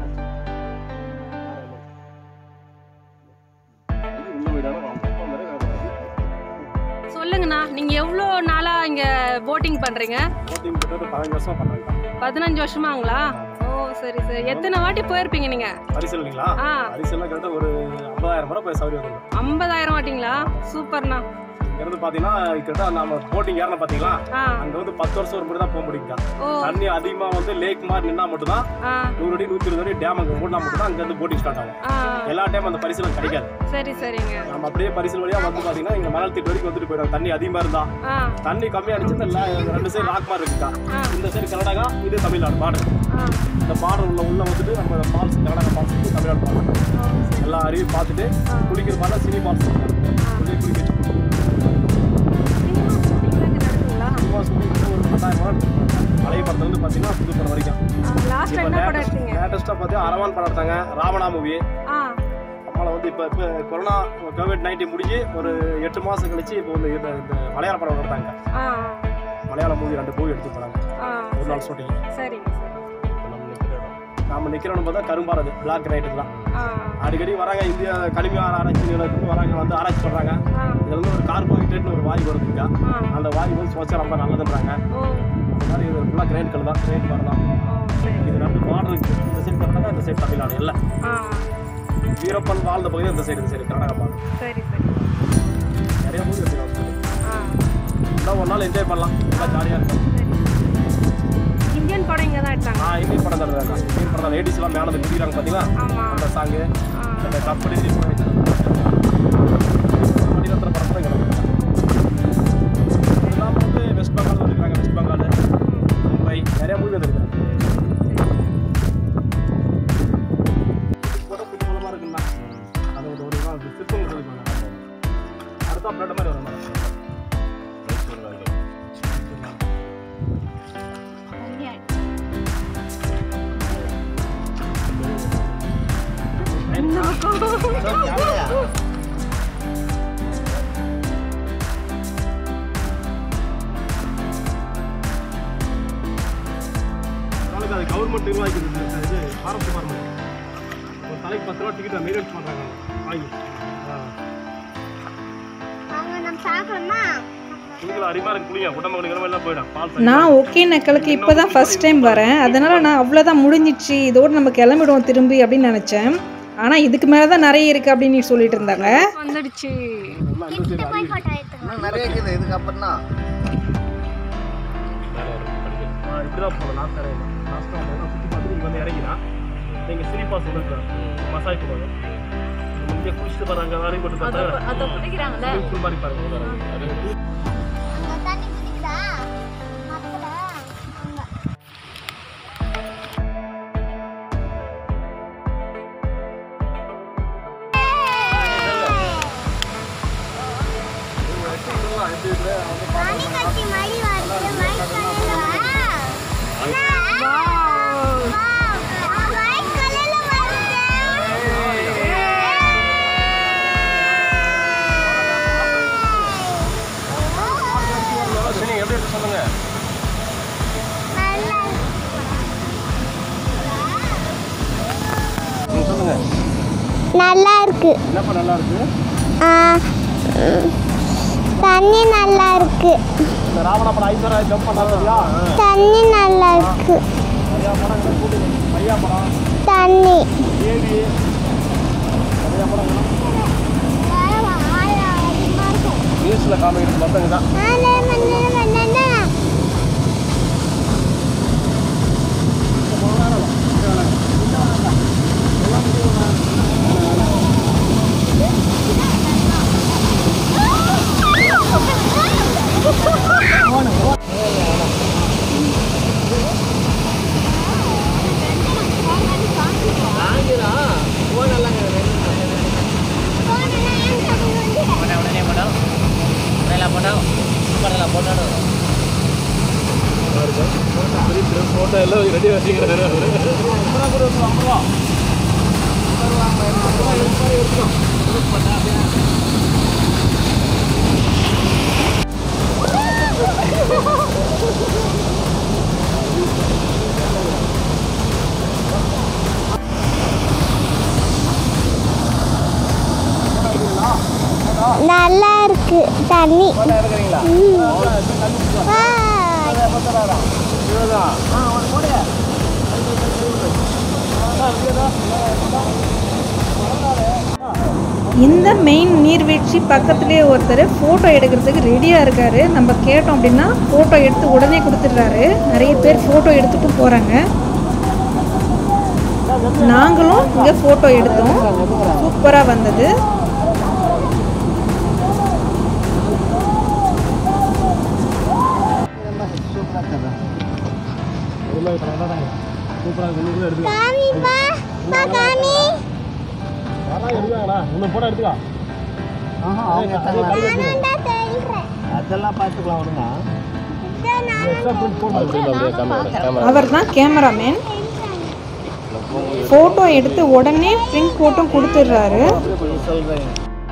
உள்ள போயிட்டாலும் ரொம்ப நேரம்
சொல்லுங்கண்ணா நீங்க எவ்வளோ நாளா இங்க போட்டிங் பண்றீங்க
போட்டிங் கிட்டத்தட்ட பதினஞ்சு வருஷமா பண்றாங்க
பதினஞ்சு வருஷமாங்களா ஓ சரி சரி எத்தனை வாட்டி போயிருப்பீங்க நீங்க
பரிசல் இல்லைங்களா
ஆ
பரிசல்லாம் கிட்ட ஒரு ஐம்பதாயிரம் முறை போய் சௌகரியம் வந்துடும்
ஐம்பதாயிரம் வாட்டிங்களா சூப்பர்ண்ணா
இங்கிருந்து பாத்தீங்கன்னா கிட்ட நம்ம போட்டிங் ஏறணும் பாத்தீங்களா
ஆ
அங்க வந்து பத்து வருஷம் ஒரு முறை தான் போக முடியுங்க
ஓ
தண்ணி அதிகமா வந்து லேக் மாதிரி நின்னா மட்டும் தான்
ஆ
நூறு அடி நூத்தி இருபது அடி டேம் அங்க மூடினா மட்டும் தான் அங்க இருந்து போட்டிங் ஸ்டார்ட் ஆகும்
ஆ
எல்லா டைம் அந்த பரிசுலாம் கிடைக்காது
சரி சரிங்க
நம்ம அப்படியே பரிசல் வழியா வந்து பாத்தீங்கன்னா இங்க மணல் திட்டு வரைக்கும் வந்துட்டு போயிடும் தண்ணி அதிகமா இருந்தா
ஆ
தண்ணி கம்மியா இருந்துச்சு இந்த la- ரெண்டு சைடு ராக் மாதிரி இருக்குக்கா
ஆ.
இந்த சைடு கர்நாடகா இது தமிழ்நாடு பார்டர்
ஆ
இந்த பார்டர் உள்ள உள்ள வந்துட்டு நம்ம ஃபால்ஸ் கர்நாடகா ஃபால்ஸ் இருக்கு தமிழ்நாடு ஃபால்ஸ்
ஓ, சரி.
எல்லா அருவியும் பார்த்துட்டு குளிக்கிற மாதிரி சினி ஃபால்ஸ் குளிக்க குளிக்க வச்சு
சினிமா shooting எல்லாம் இங்க நடக்குங்களா
சினிமா ஷூட்டிங் ஒரு பத்தாயிரம் ரூபாய் பழைய படத்துல இருந்து பார்த்தீங்கன்னா புது படம் வரைக்கும்
லாஸ்ட் என்ன படம் எடுத்தீங்க
லேட்டஸ்ட்டாக பார்த்து அரவான் படம் எடுத்தாங்க ராவணா மூவி
ஆ
அப்புறம் வந்து இப்போ இப்போ கொரோனா கோவிட் நைன்டீன் முடிஞ்சு ஒரு எட்டு மாதம் கழிச்சு இப்போ வந்து இந்த இந்த மலையாள படம் எடுத்தாங்க
ஆ
மலையாள மூவி ரெண்டு மூவி எடுத்து போனாங்க
ஆ
ஒரு நாள் ஷூட்டிங்
சரிங்க சரி
நம்ம நிற்கிற இடம் நாம நிற்கிறோன்னு பார்த்தா கரும்பாரது பிளாக் நைட்டுலாம்
ஆ
அடிக்கடி வராங்க இந்தியா கனிம ஆராய்ச்சி நிலையத்துக்கு வராங்க வந்து ஆராய்ச்சி பண்ணுறாங்க
ஆ
இதில் வந்து ஒரு கார்போஹைட்ரேட்னு ஒரு வாயு வருதுங்க
ஆ
அந்த வாயு வந்து சுவச்சா ரொம்ப நல்லதுன்றாங்க
ஓ
அந்த மாதிரி இது ஃபுல்லாக கிரேட் கல் தான் கிரேட் மாதிரி தான்
ஓ சரி
இது ரெண்டு பார்டர் இருக்கு இந்த சைடு கர்நாடகா இந்த சைடு தமிழ்நாடு எல்லாம்
ஆ
வீரப்பன் வாழ்ந்த பகுதி இந்த சைடு இந்த சைடு கர்நாடகா பார்டர்
சரி சரி
நிறைய மூவி எடுத்துக்கலாம்
ஆ
எல்லாம் ஒரு நாள் என்ஜாய் பண்ணலாம் எல்லாம் ஜாலியாக இருக்கும்
சரி இந்தியன் படம் இங்கே தான் எடுத்தாங்க
நான் இந்தியன் படம் தான் இருக்கேன் இந்தியன் படம் லேடிஸ் எல்லாம் மேலே குடிக்கிறாங்க பார்த்தீங்களா
ஆமாம்
அந்த சாங்கு
ஆ
அந்த கப்பல் ஏறி போய் மணிரத்ன படம் கூட கிடக்கு இதெல்லாம் வந்து வெஸ்ட் பெங்கால் வந்துருக்காங்க வெஸ்ட் பெங்கால் மும்பை நிறைய மூவி வந்துருக்காங்க கூட பின்புலமாக இருக்குண்ணா அது ஒரு ஒரு நாள் சிற்பம் இருக்குங்க அடுத்த பிளட் மாதிரி வரும்
இந்த பக்கம்
நாளைக்கு அது கவர்மெண்ட் நிர்வாகிக்கிறது இது ஃபாரஸ்ட் டிபார்ட்மெண்ட் ஒரு தலைக்கு பத்து ரூபா டிக்கெட் மெயின்டெனன்ஸ் பண்ணுறாங்க வாங்கி
அவங்க நம்ம சாப்பிடணுமா
நீங்களும் அரிமா இருக்கு குளிங்க உடம்பு குளிக்கிற எல்லாம் போயிடும் பால்
நான் ஒகேனக்கலுக்கு இப்போ தான் ஃபஸ்ட் டைம் வரேன் அதனால் நான் அவ்வளோதான் முடிஞ்சிச்சு இதோடு நம்ம கிளம்பிடுவோம் திரும்பி அப்படின்னு நினச்சேன் ஆனால் இதுக்கு மேலே தான் நிறைய இருக்குது அப்படின்னு சொல்லிட்டு இருந்தாங்க
வந்துடுச்சு
கிட்ட போய் போட்டோ எடுத்துக்கலாம்
இன்னும் நிறைய இருக்குது இதுக்கப்புறம் தான்
இப்படிதான் போகணும் லாஸ்ட் இறங்கி லாஸ்ட்டாக போகணும் சுற்றி பார்த்துட்டு இங்கே வந்து இறங்கினா நீங்கள் சிரிப்பா சொல்லுங்க மசாஜ் பண்ணுவாங்க இங்கே குளிச்சுட்டு பாருங்க வரையும் போட்டு பார்த்தா
அதை பிடிக்கிறாங்கல்ல
ஃபுல் மாதிரி பாருங்க அது
அங்க தண்ணி குதிக்குதா மரத்துல அங்க பனி கட்டி மழை வருது மழை கலர்ல மழை கலர்ல வருது
சரி எப்படி இருக்கு சொல்லுங்க ம், சொல்லுங்க
நல்லா இருக்கு
என்னப்பா நல்லா இருக்கு
ஆ, ம், தண்ணி நல்லா இருக்கு
இந்த ராவணா படம் ஐஸ்வர்யா ஜம்ப் பண்ணாதியா
தண்ணி நல்லா இருக்கு
நிறையா படம் இருக்கு கூட்டு ஐயா படம்
தண்ணி
ஏவி நிறையா படம் நியூஸில் காமிக்கிறது மொத்தங்க தான் ஃபோட்டோ எல்லாம் ரெடி வச்சுக்கிறாரு
நல்லா இருக்கு தண்ணி ம். ஆ,
இந்த மெயின் நீர்வீழ்ச்சி பக்கத்துலேயே ஒருத்தர் ஃபோட்டோ எடுக்கிறதுக்கு ரெடியாக இருக்காரு நம்ம கேட்டோம் அப்படின்னா ஃபோட்டோ எடுத்து உடனே கொடுத்துட்றாரு நிறைய பேர் ஃபோட்டோ எடுத்துட்டு போகிறாங்க நாங்களும் இங்கே ஃபோட்டோ எடுத்தோம் சூப்பராக வந்தது
சூப்பராக இருக்கு எடுத்துக்கலாம்
காமிப்பா பா, காமி
யாரா எடுக்காங்களா இன்னும் போட்டோ எடுத்துக்கா
ஆஹா அவங்க தரலாம்.
நானும் தான் சொல்றேன்
அதெல்லாம் பார்த்துக்கலாம் விடுங்க
இதை நான்
அவர் தான் கேமராமேன் ஃபோட்டோ எடுத்து உடனே பிரிண்ட் போட்டும் கொடுத்துட்றாரு
சொல்கிறேன்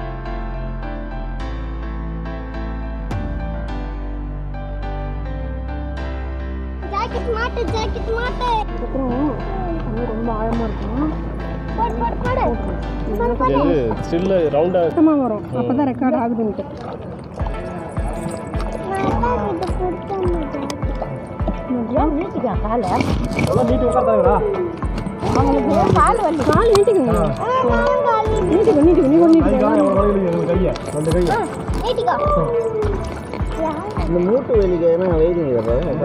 ஜாக்கெட் மாட்டு ஜாக்கெட் மாட்டு
ரொம்ப ஆழமா இருக்கும்
போடு போடு போடு
இது ஸ்டில்லு ரவுண்டாக
சுத்தமாக வரும் அப்போ தான் ரெக்கார்ட் ஆகுதுன்ட்டு
நான் தான் இது கொடுத்தேன்
எல்லாம் நீட்டு உட்காந்துங்களா
கால் நீட்டிக்கங்க
நீட்டிக்கோ
கையை அந்த கையை
நீட்டிக்கோ
இந்த மூட்டு வலிக்கு என்ன வைதிங்க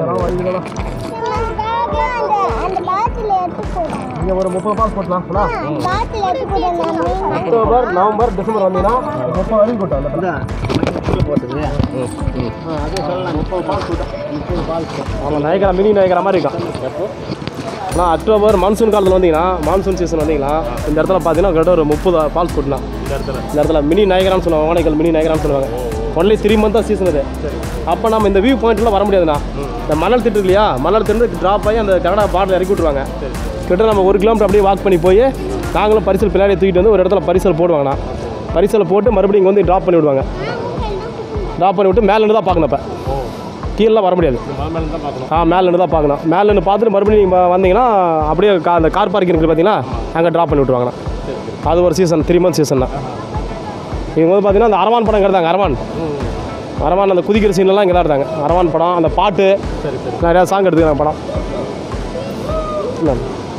அந்த பாட்டில் எடுத்து போடு
இங்கே ஒரு முப்பது பாஸ் போட்டலாம்
பாட்டில் எடுத்து போடு நான்
அக்டோபர் நவம்பர் டிசம்பர் வந்தீங்கன்னா முப்பது வரைக்கும் கூட்டம் அந்த
போட்டுங்க ஆ அதே சொல்லலாம் முப்பது பால் முப்பது பால்
ஆமாம் நயகரா மினி நயகரா மாதிரி இருக்கும் எப்போ ஆனால் அக்டோபர் மான்சூன் காலத்தில் வந்தீங்கன்னா மான்சூன் சீசன் வந்தீங்கன்னா இந்த இடத்துல பார்த்தீங்கன்னா கிட்ட ஒரு முப்பது ஃபால்ஸ் கொட்டலாம் இந்த இடத்துல இந்த இடத்துல மினி நயகரான்னு சொல்லுவாங்க ஓனைக்கல் மினி நயகரான்னு சொல்லுவாங்க ஒன்லி த்ரீ மந்த் தான் சீசன் இது அப்போ நம்ம இந்த வியூ பாயிண்ட்லாம் வர முடியாதுண்ணா இந்த மணல் திட்டு இருக்கு இல்லையா மணல் திட்டு ட்ராப் ஆகி அந்த கனடா பார்டர் இறக்கி விட்ருவாங்க கிட்ட நம்ம ஒரு கிலோமீட்டர் அப்படியே வாக் பண்ணி போய் நாங்களும் பரிசல் பின்னாடி தூக்கிட்டு வந்து ஒரு இடத்துல பரிசல் போடுவாங்கண்ணா பரிசலை போட்டு மறுபடியும் இங்கே வந்து ட்ராப் பண்ணி விடுவாங்க ட்ராப் பண்ணி விட்டு மேலேருந்து தான் பார்க்கணும் இப்போ கீழே வர முடியாது ஆ மேலேருந்து தான் பார்க்கணும் மேலேருந்து பார்த்துட்டு மறுபடியும் நீங்கள் வந்தீங்கன்னா அப்படியே கா அந்த கார் பார்க்கிங் இருக்குது பார்த்தீங்கன்னா அங்கே ட்ராப் பண்ணி விட்ருவாங்கண்ணா அது ஒரு சீசன் த்ரீ மந்த் சீசன் தான் இவங்க வந்து பார்த்தீங்கன்னா அந்த அரவான் படம் எடுத்தாங்க அரவான் அரவான் அந்த குதிக்கிற சீன்லாம் இங்கே தான் எடுத்தாங்க அரவான் படம் அந்த பாட்டு நிறையா சாங் எடுத்துக்கிறாங்க படம் என்ன?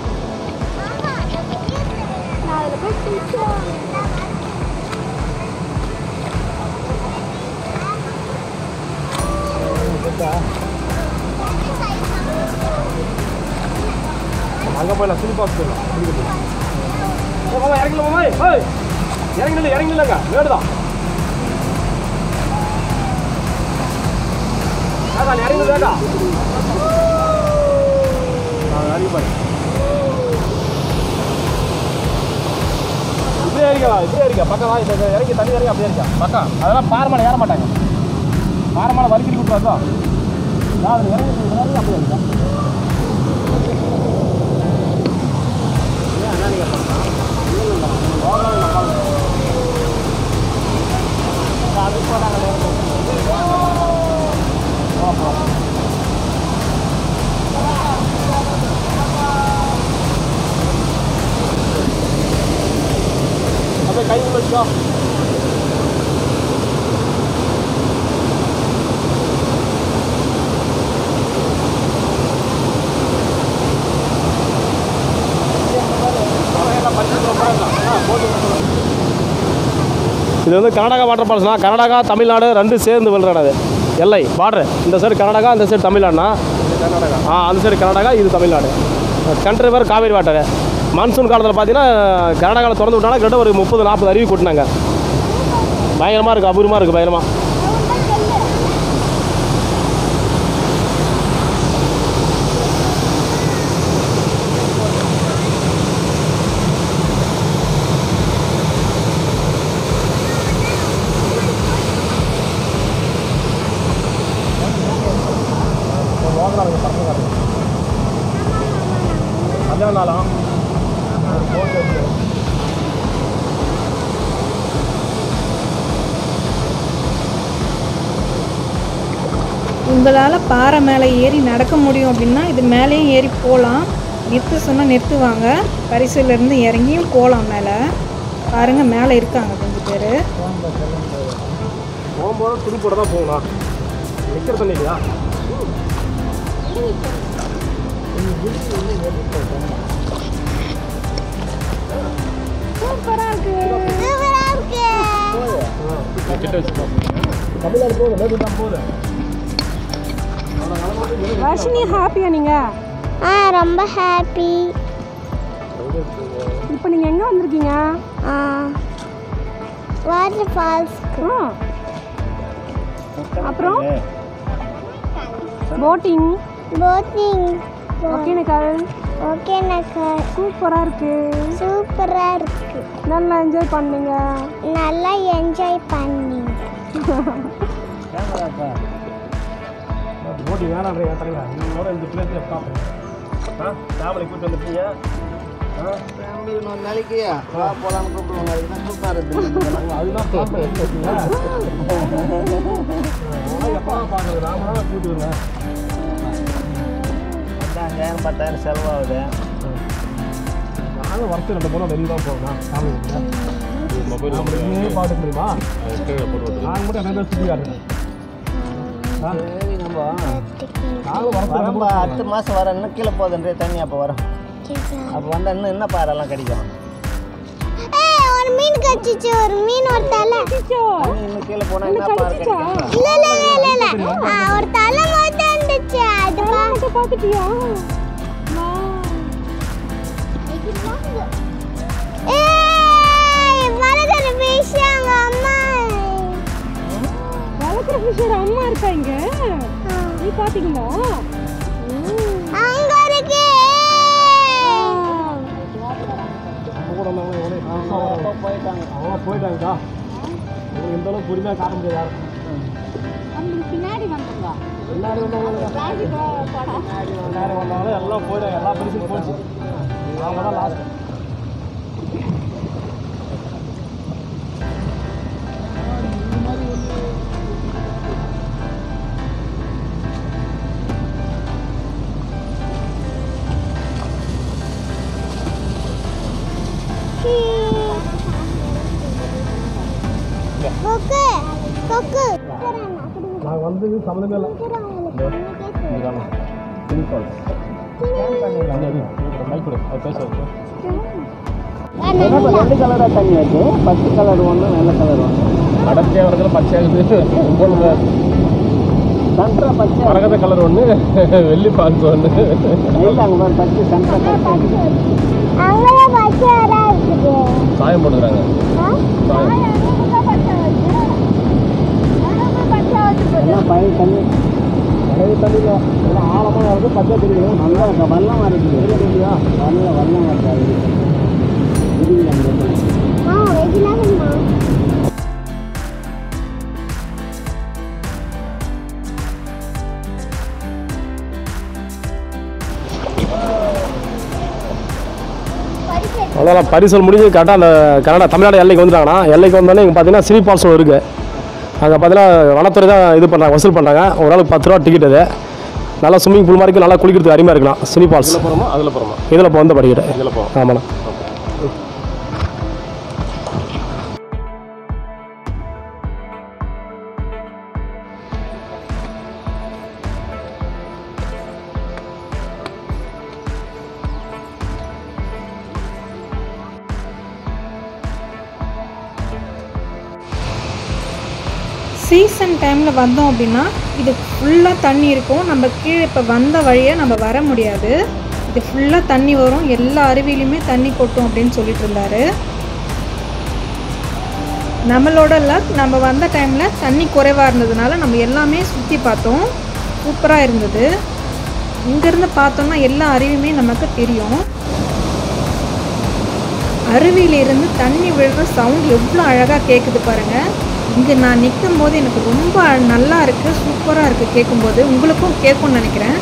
நான் அதில் போய் குளிச்சேன்
அங்கே போயிடலாம் சினி பாக்ஸ் போயிடலாம் இறங்கல மாமா ஏய் இறங்கல இறங்கலங்க மேடுதான் வேண்டாம் இறங்கல வேண்டாம் அறிவாய் இப்படியே இருக்கா இப்படியே இருக்கா பக்கம் வா இந்த இறங்கி தண்ணி இறங்கி அப்படியே இருக்கா பக்கம் அதெல்லாம் பாரமலை ஏற மாட்டாங்க பாரமலை வலிக்கிட்டு கூப்பிட்டு நான் அதில் இறங்கி இறங்கி அப்படியே இருக்கா அப்படியே கை உள்ள வச்சுக்கோ இது வந்து கர்நாடகா வாட்டர் ஃபால்ஸ்னா கர்நாடகா தமிழ்நாடு ரெண்டு சேர்ந்து விழுறாது எல்லை பார்டர் இந்த சைடு கர்நாடகா இந்த சைடு தமிழ்நாடுனா ஆ அந்த சைடு கர்நாடகா இது தமிழ்நாடு கண்ட்ரி பேர் காவேரி வாட்டர் மான்சூன் காலத்தில் பார்த்தீங்கன்னா கர்நாடகாவில் திறந்து விட்டாங்கன்னா கிட்ட ஒரு முப்பது நாற்பது அருவி கொட்டினாங்க பயங்கரமாக இருக்குது அபூர்வமாக இருக்குது பயங்கரமாக மத்தியானம்
உங்களால் பாறை மேலே ஏறி நடக்க முடியும் அப்படின்னா இது மேலேயும் ஏறி போகலாம் நிறுத்த சொன்னால் நிறுத்துவாங்க பரிசுலேருந்து இறங்கியும் போகலாம் மேலே பாருங்கள் மேலே இருக்காங்க கொஞ்சம் பேர்
போகும்போது துடுப்போட தான் போகணும் நிற்கிற சொன்னீங்களா
சூப்பரா இருக்கு
கிட்ட வச்சுக்கோ தமிழ்நாடு போகுது மேற்கு தான் போகுது
வர்ஷினி ஹாப்பியா நீங்க
ஆ ரொம்ப ஹாப்பி
இப்போ நீங்க எங்க வந்திருக்கீங்க
வாட்டர் ஃபால்ஸ்க்கு
ஆ. அப்புறம் போட்டிங்
போட்டிங்
ஒகேனக்கல்
ஓகே எனக்கு
சூப்பரா இருக்கு
சூப்பரா இருக்கு
நல்லா என்ஜாய் பண்ணீங்க
நல்லா என்ஜாய் பண்ணி
போட்டி வேணான்ற ஏன் தலைவா நீங்களோட இந்த பிளேஸில் பார்ப்போம் ஆ ஃபேமிலி கூப்பிட்டு வந்துருக்கீங்க ஆ
ஃபேமிலி இன்னொரு நாளைக்கு வா போகலான்னு கூப்பிடுவோம் நாளைக்கு தான் கூப்பிட்டு இருக்குது
அதுதான் பார்ப்பேன் எப்போ பார்க்குறது நாம தான் கூப்பிட்டு வருவேன்
அஞ்சாயிரம் பத்தாயிரம் செலவாகுது
நானும் வருஷம் ரெண்டு மூணு வெளியே தான் போவேன் ஃபேமிலி மொபைல் பார்க்க முடியுமா நான் கூட என்ன சுற்றி காட்டுறேன் ஆ
சரி நம்ம
நானும் வருஷம் ரெண்டு
வரம்பா அடுத்த மாதம் வர இன்னும் கீழே போகுதுன்றே தண்ணி அப்போ வரும் அப்போ வந்தால் இன்னும் என்ன பாறைல்லாம் கிடைக்கும்
ஏய் ஒரு மீன் கடிச்சிச்சு ஒரு மீன் ஒரு தலை
தண்ணி இன்னும் கீழே போனால் என்ன பாறை கிடைக்கும்
இல்ல இல்ல இல்ல இல்ல இல்ல ஆ, ஒரு தலை மட்டும் இருந்துச்சு அது பா-
பார்த்துட்டியா
ஏய் மரகத ஃபிஷ் அங்க அம்மா
வளர்க்குற ஃபிஷர் அம்மா இருக்கா இங்க நீ பாத்தீங்களா
அங்க இருக்கு
நம்ம கூட வந்தவங்க எவ்வளோ புதுசாக வராங்க
போயிட்டாங்க
அவங்க போயிட்டாங்கக்கா உங்களுக்கு இந்த அளவுக்கு பொறுமையாக காட்ட முடியாது யாரும்
பின்னாடி வந்துங்க
எல்லாரும் வந்தவங்க எல்லாரும் வந்தாலும் எல்லாம் போயிட்டாங்க எல்லா பரிசும் போச்சு அவங்க தான் லாஸ்ட்
கொக்கு கொக்கு
நாங்கள் வந்து சம்மந்தமே இல்லை
ரெண்டு கலராக தண்ணி இருக்கு பச்சை கலர் ஒன்று வெள்ளை கலர் ஒன்று
அடர்த்தியாக வரதுல பச்சையாகுது ஒம்பது
சன்ட்ரா பச்சை
மரகத கலர் ஒன்று வெள்ளி பால்ஸ் ஒன்று
இல்லை அங்கே பாரு பச்சை சன்ட்ரா பச்சை
அங்கெல்லாம் பச்சை வர இருக்குது
சாயம் போட்டுக்கிறாங்க சாயம்
எல்லாம் பழைய தண்ணி பழைய தண்ணியில் எல்லாம் ஆழமாக வருது பச்சை தெரியும் நல்லா இருக்கு வெள்ளம் வருது இல்லையா நல்ல வெள்ளம் வருது அது இது அந்த
ஆ வெஜினாகம்மா
அவ்வளோதான் பரிசல் முடிஞ்சு கரெக்டாக அந்த கனடா தமிழ்நாடு எல்லைக்கு வந்துட்டாங்கன்னா எல்லைக்கு வந்தோடனே இங்கே பார்த்தீங்கன்னா சினி ஃபால்ஸ் இருக்குது அங்கே பார்த்தீங்கன்னா வனத்துறை தான் இது பண்ணுறாங்க வசூல் பண்ணுறாங்க ஒரு ஆளுக்கு பத்து ரூபா டிக்கெட் அது நல்லா ஸ்விம்மிங் பூல் மாதிரி இருக்கு, நல்லா குளிக்கிறதுக்கு அருமையாக இருக்கலாம் சினி ஃபால்ஸ்
போகிறோமா அதில் போகிறோமா
இதில் இப்போ வந்து படிக்கிட்டு
இதில் போகிறோம்
ஆமாண்ணா
சீசன் டைமில் வந்தோம் அப்படின்னா இது ஃபுல்லாக தண்ணி இருக்கும் நம்ம கீழே இப்போ வந்த வழியை நம்ம வர முடியாது இது ஃபுல்லாக தண்ணி வரும் எல்லா அருவியிலையுமே தண்ணி கொட்டும் அப்படின்னு சொல்லிட்டு இருந்தாரு நம்மளோட லக் நம்ம வந்த டைமில் தண்ணி குறைவாக இருந்ததுனால நம்ம எல்லாமே சுற்றி பார்த்தோம் சூப்பராக இருந்தது இங்கேருந்து பார்த்தோம்னா எல்லா அருவியுமே நமக்கு தெரியும் அருவியிலிருந்து தண்ணி விழுற சவுண்ட் எவ்வளோ அழகாக கேட்குது பாருங்க இங்கே நான் நிற்கும் போது எனக்கு ரொம்ப நல்லா இருக்குது சூப்பராக இருக்குது கேட்கும்போது உங்களுக்கும் கேட்கும்னு நினைக்கிறேன்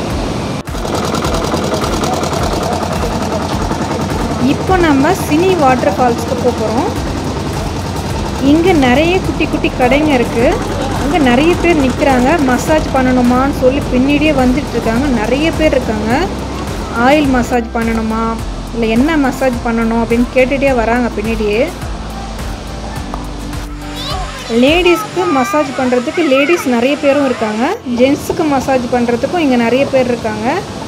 இப்போ நம்ம சினி வாட்டர் ஃபால்ஸ்க்கு போக போகிறோம் இங்கே நிறைய குட்டி குட்டி கடைங்க இருக்குது அங்கே நிறைய பேர் நிற்கிறாங்க மசாஜ் பண்ணணுமான்னு சொல்லி பின்னாடியே வந்துட்டு இருக்காங்க நிறைய பேர் இருக்காங்க ஆயில் மசாஜ் பண்ணணுமா இல்லை என்ன மசாஜ் பண்ணணும் அப்படின்னு கேட்டுகிட்டே வராங்க பின்னாடியே லேடிஸ்க்கு மசாஜ் பண்ணுறதுக்கு லேடிஸ் நிறைய பேரும் இருக்காங்க ஜென்ஸுக்கு மசாஜ் பண்ணுறதுக்கும் இங்கே நிறைய பேர் இருக்காங்க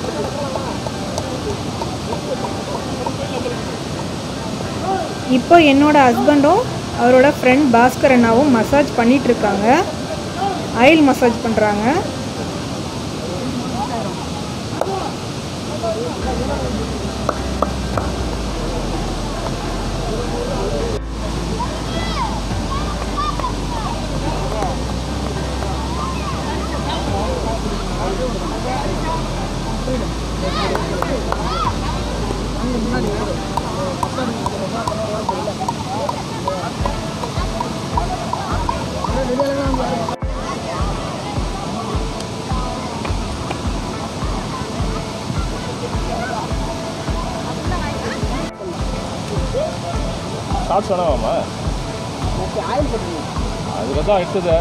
இப்போ என்னோட ஹஸ்பண்டும் அவரோட ஃப்ரெண்ட் பாஸ்கர் அண்ணாவும் மசாஜ் பண்ணிட்டு இருக்காங்க ஆயில் மசாஜ் பண்ணுறாங்க
ஷார்ட்ஸ் வேணாமாம்மா அதுக்கு தான் எடுத்தது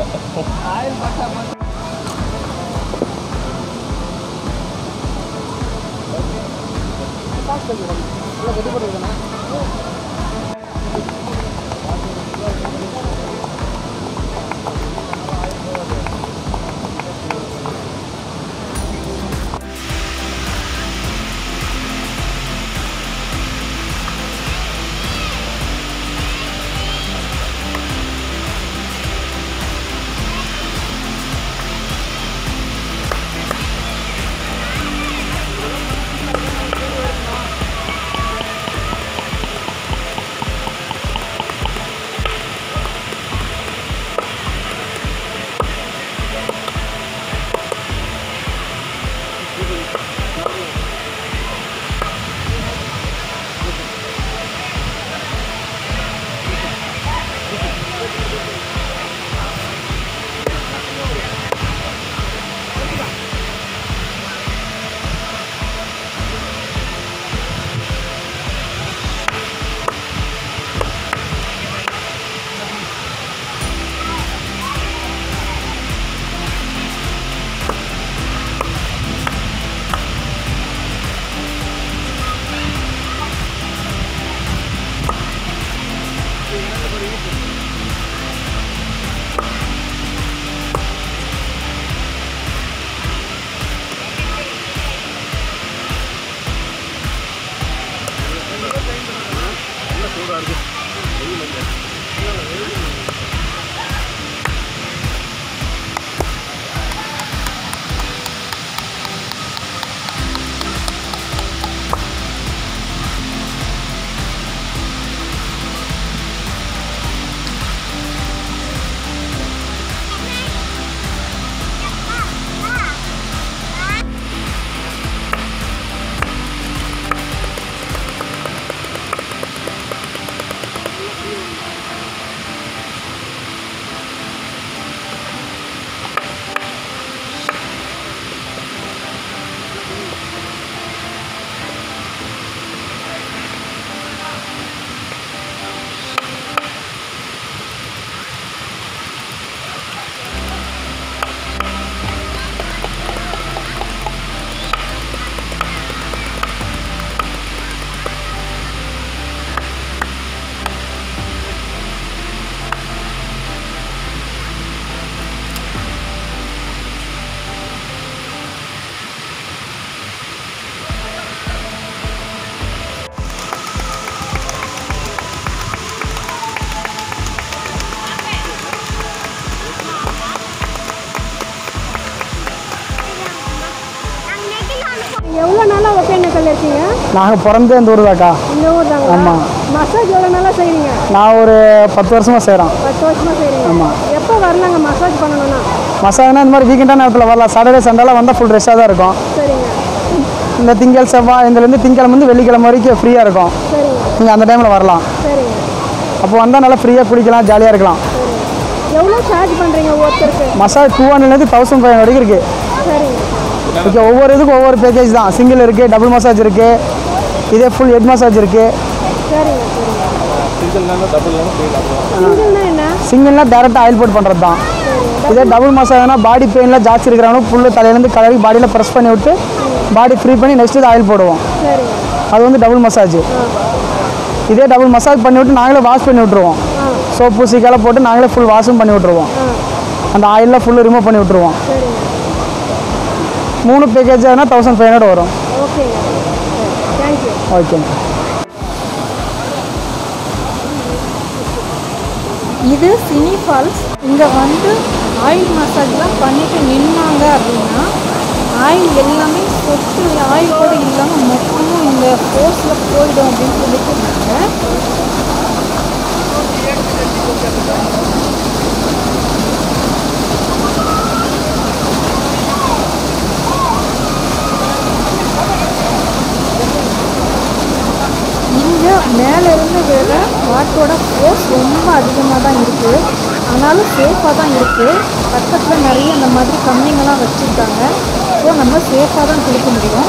இருக்கீங்க
நாங்கள் பிறந்தே இந்த ஊர் தாக்கா
இந்த ஊர் தாங்க
ஆமாம்.
மசாஜ் எவ்வளோ நாளாக செய்றீங்க
நான் ஒரு பத்து வருஷமாக செய்கிறோம்
பத்து வருஷமா செய்றீங்க எப்போ வரலாங்க மசாஜ் பண்ணணும்னா
மசாஜ்னா இந்த மாதிரி வீக்கெண்டாக நேரத்தில் வரலாம் சாட்டர்டே சண்டேலாம் வந்தால் ஃபுல் ரெஸ்ட்டாக தான் இருக்கும்
சரிங்க
இந்த திங்கள் செவ்வாய் இதுலேருந்து திங்கக்கிழமை வந்து வெள்ளிக்கிழமை வரைக்கும் ஃப்ரீயாக இருக்கும்
சரிங்க
நீங்கள் அந்த டைமில் வரலாம்
சரிங்க
அப்போ வந்தால் நல்லா ஃப்ரீயாக குளிக்கலாம் ஜாலியாக இருக்கலாம்
எவ்வளோ சார்ஜ் பண்ணுறீங்க ஒருத்தருக்கு
மசாஜ் டூ ஹண்ட்ரட்லேருந்து தௌசண்ட் ஃபைவ் வரைக்கும் இருக்குது
சரிங்க
ஓகே ஒவ்வொரு இதுக்கும் ஒவ்வொரு பேக்கேஜ் தான் சிங்கிள் இருக்குது டபுள் மசாஜ் இருக்குது இதே ஃபுல் ஹெட் மசாஜ் இருக்குது
சரிங்க சரிங்க
சிங்கிள்னா டபுள் ஃப்ரீ
சிங்கிள்னா என்ன
சிங்கிள்னா டேரெக்டாக ஆயில் போட்டு பண்ணுறது தான் இதே டபுள் மசாஜ்னா பாடி பெயினில் ஜாஸ்தி இருக்கிறவங்க புல்லு தலையிலேருந்து கலரி பாடியில் ப்ரெஸ் பண்ணி விட்டு பாடி ஃப்ரீ பண்ணி நெக்ஸ்ட் இது ஆயில் போடுவோம்
சரிங்க
அது வந்து டபுள் மசாஜ் இதே டபுள் மசாஜ் பண்ணி விட்டு நாங்களே வாஷ் பண்ணி விட்ருவோம் சோப்பு சீக்கால போட்டு நாங்களே ஃபுல் வாஷும் பண்ணி விட்ருவோம் அந்த ஆயிலில் ஃபுல்லு ரிமூவ் பண்ணி விட்ருவோம்
சரிங்க
மூணு பேக்கேஜ் ஆனால் தௌசண்ட் ஃபைவ் ஹண்ட்ரட் வரும்
ஓகேங்க தேங்க்யூ
ஓகே
இது சினி ஃபால்ஸ் இங்கே வந்து ஆயில் மசாஜ்லாம் பண்ணிட்டு நின்னாங்க அப்படின்னா ஆயில் எல்லாமே சொட்டு ஆயில் கூட இல்லாமல் மொத்தமும் இந்த ஃபோர்ஸில் போயிடும் அப்படின்னு சொல்லிட்டு இருந்தாங்க இங்கே மேலேருந்து விழுற காற்றோட ஃபோர்ஸ் ரொம்ப அதிகமாக தான் இருக்குது ஆனாலும் சேஃபாக தான் இருக்குது பக்கத்தில் நிறைய அந்த மாதிரி கம்மிங்கெல்லாம் வச்சுருக்காங்க ஸோ நம்ம சேஃபாக தான் குளிக்க முடியும்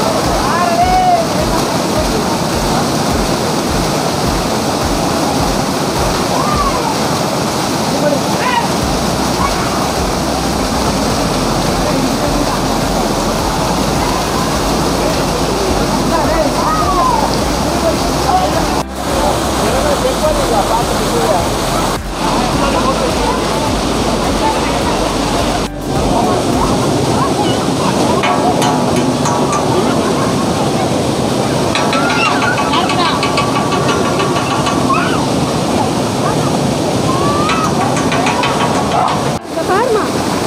இங்க பாருமா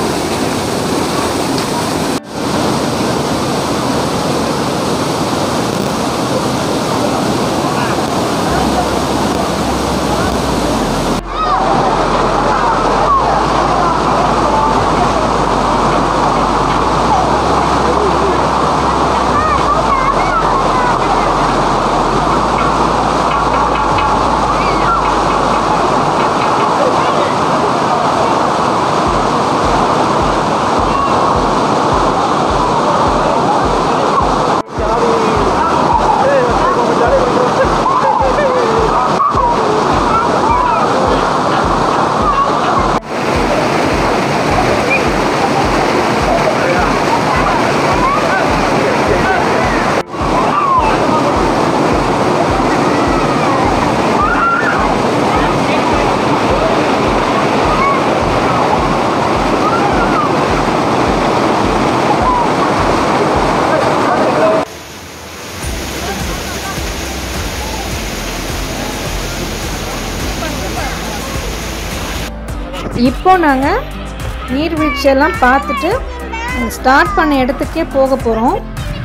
இப்போ நாங்கள் நீர்வீழ்ச்சியெல்லாம் பார்த்துட்டு ஸ்டார்ட் பண்ண இடத்துக்கே போக போகிறோம்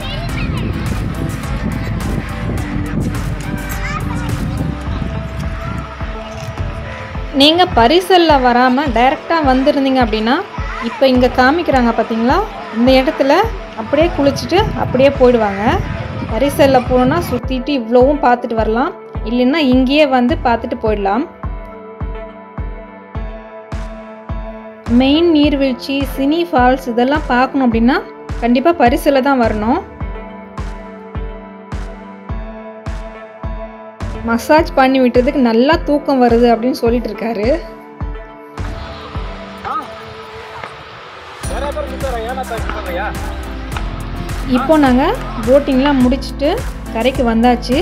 நீங்கள் பரிசலில் வராமல் டைரெக்டாக வந்திருந்தீங்க அப்படின்னா இப்போ இங்கே காமிக்கிறாங்க பார்த்தீங்களா இந்த இடத்துல அப்படியே குளிச்சுட்டு அப்படியே போயிடுவாங்க பரிசலில் போகணுன்னா சுற்றிட்டு இவ்வளோவும் பார்த்துட்டு வரலாம் இல்லைன்னா இங்கேயே வந்து பார்த்துட்டு போயிடலாம் மெயின் நீர்வீழ்ச்சி சினி ஃபால்ஸ் இதெல்லாம் பார்க்கணும் அப்படின்னா கண்டிப்பாக பரிசில் தான் வரணும் மசாஜ் பண்ணி விட்டதுக்கு நல்லா தூக்கம் வருது அப்படின்னு சொல்லிட்டு இருக்காரு இப்போ நாங்கள் போட்டிங்லாம் முடிச்சுட்டு கரைக்கு வந்தாச்சு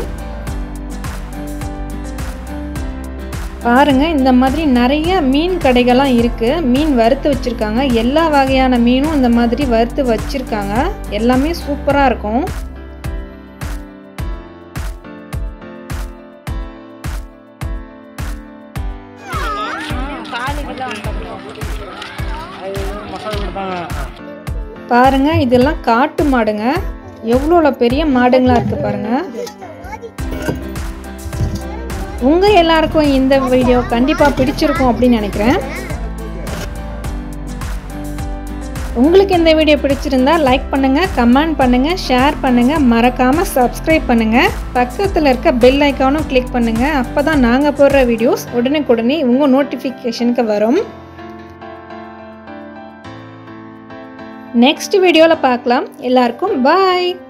பாருங்க இந்த மாதிரி நிறைய மீன் கடைகள்லாம் இருக்கு மீன் வறுத்து வச்சிருக்காங்க எல்லா வகையான மீனும் இந்த மாதிரி வறுத்து வச்சிருக்காங்க எல்லாமே சூப்பரா இருக்கும் பாருங்க இதெல்லாம் காட்டு மாடுங்க எவ்வளோ பெரிய மாடுங்களாக இருக்குது பாருங்கள் உங்கள் எல்லாருக்கும் இந்த வீடியோ கண்டிப்பாக பிடிச்சிருக்கும் அப்படின்னு நினைக்கிறேன் உங்களுக்கு இந்த வீடியோ பிடிச்சிருந்தா லைக் பண்ணுங்கள் கமெண்ட் பண்ணுங்கள் ஷேர் பண்ணுங்கள் மறக்காமல் சப்ஸ்கிரைப் பண்ணுங்கள் பக்கத்தில் இருக்க பெல் ஐக்கானும் கிளிக் பண்ணுங்கள் அப்போ தான் நாங்கள் போடுற வீடியோஸ் உடனுக்குடனே உங்கள் நோட்டிஃபிகேஷனுக்கு வரும் நெக்ஸ்ட் வீடியோவில் பார்க்கலாம் எல்லாருக்கும் பாய்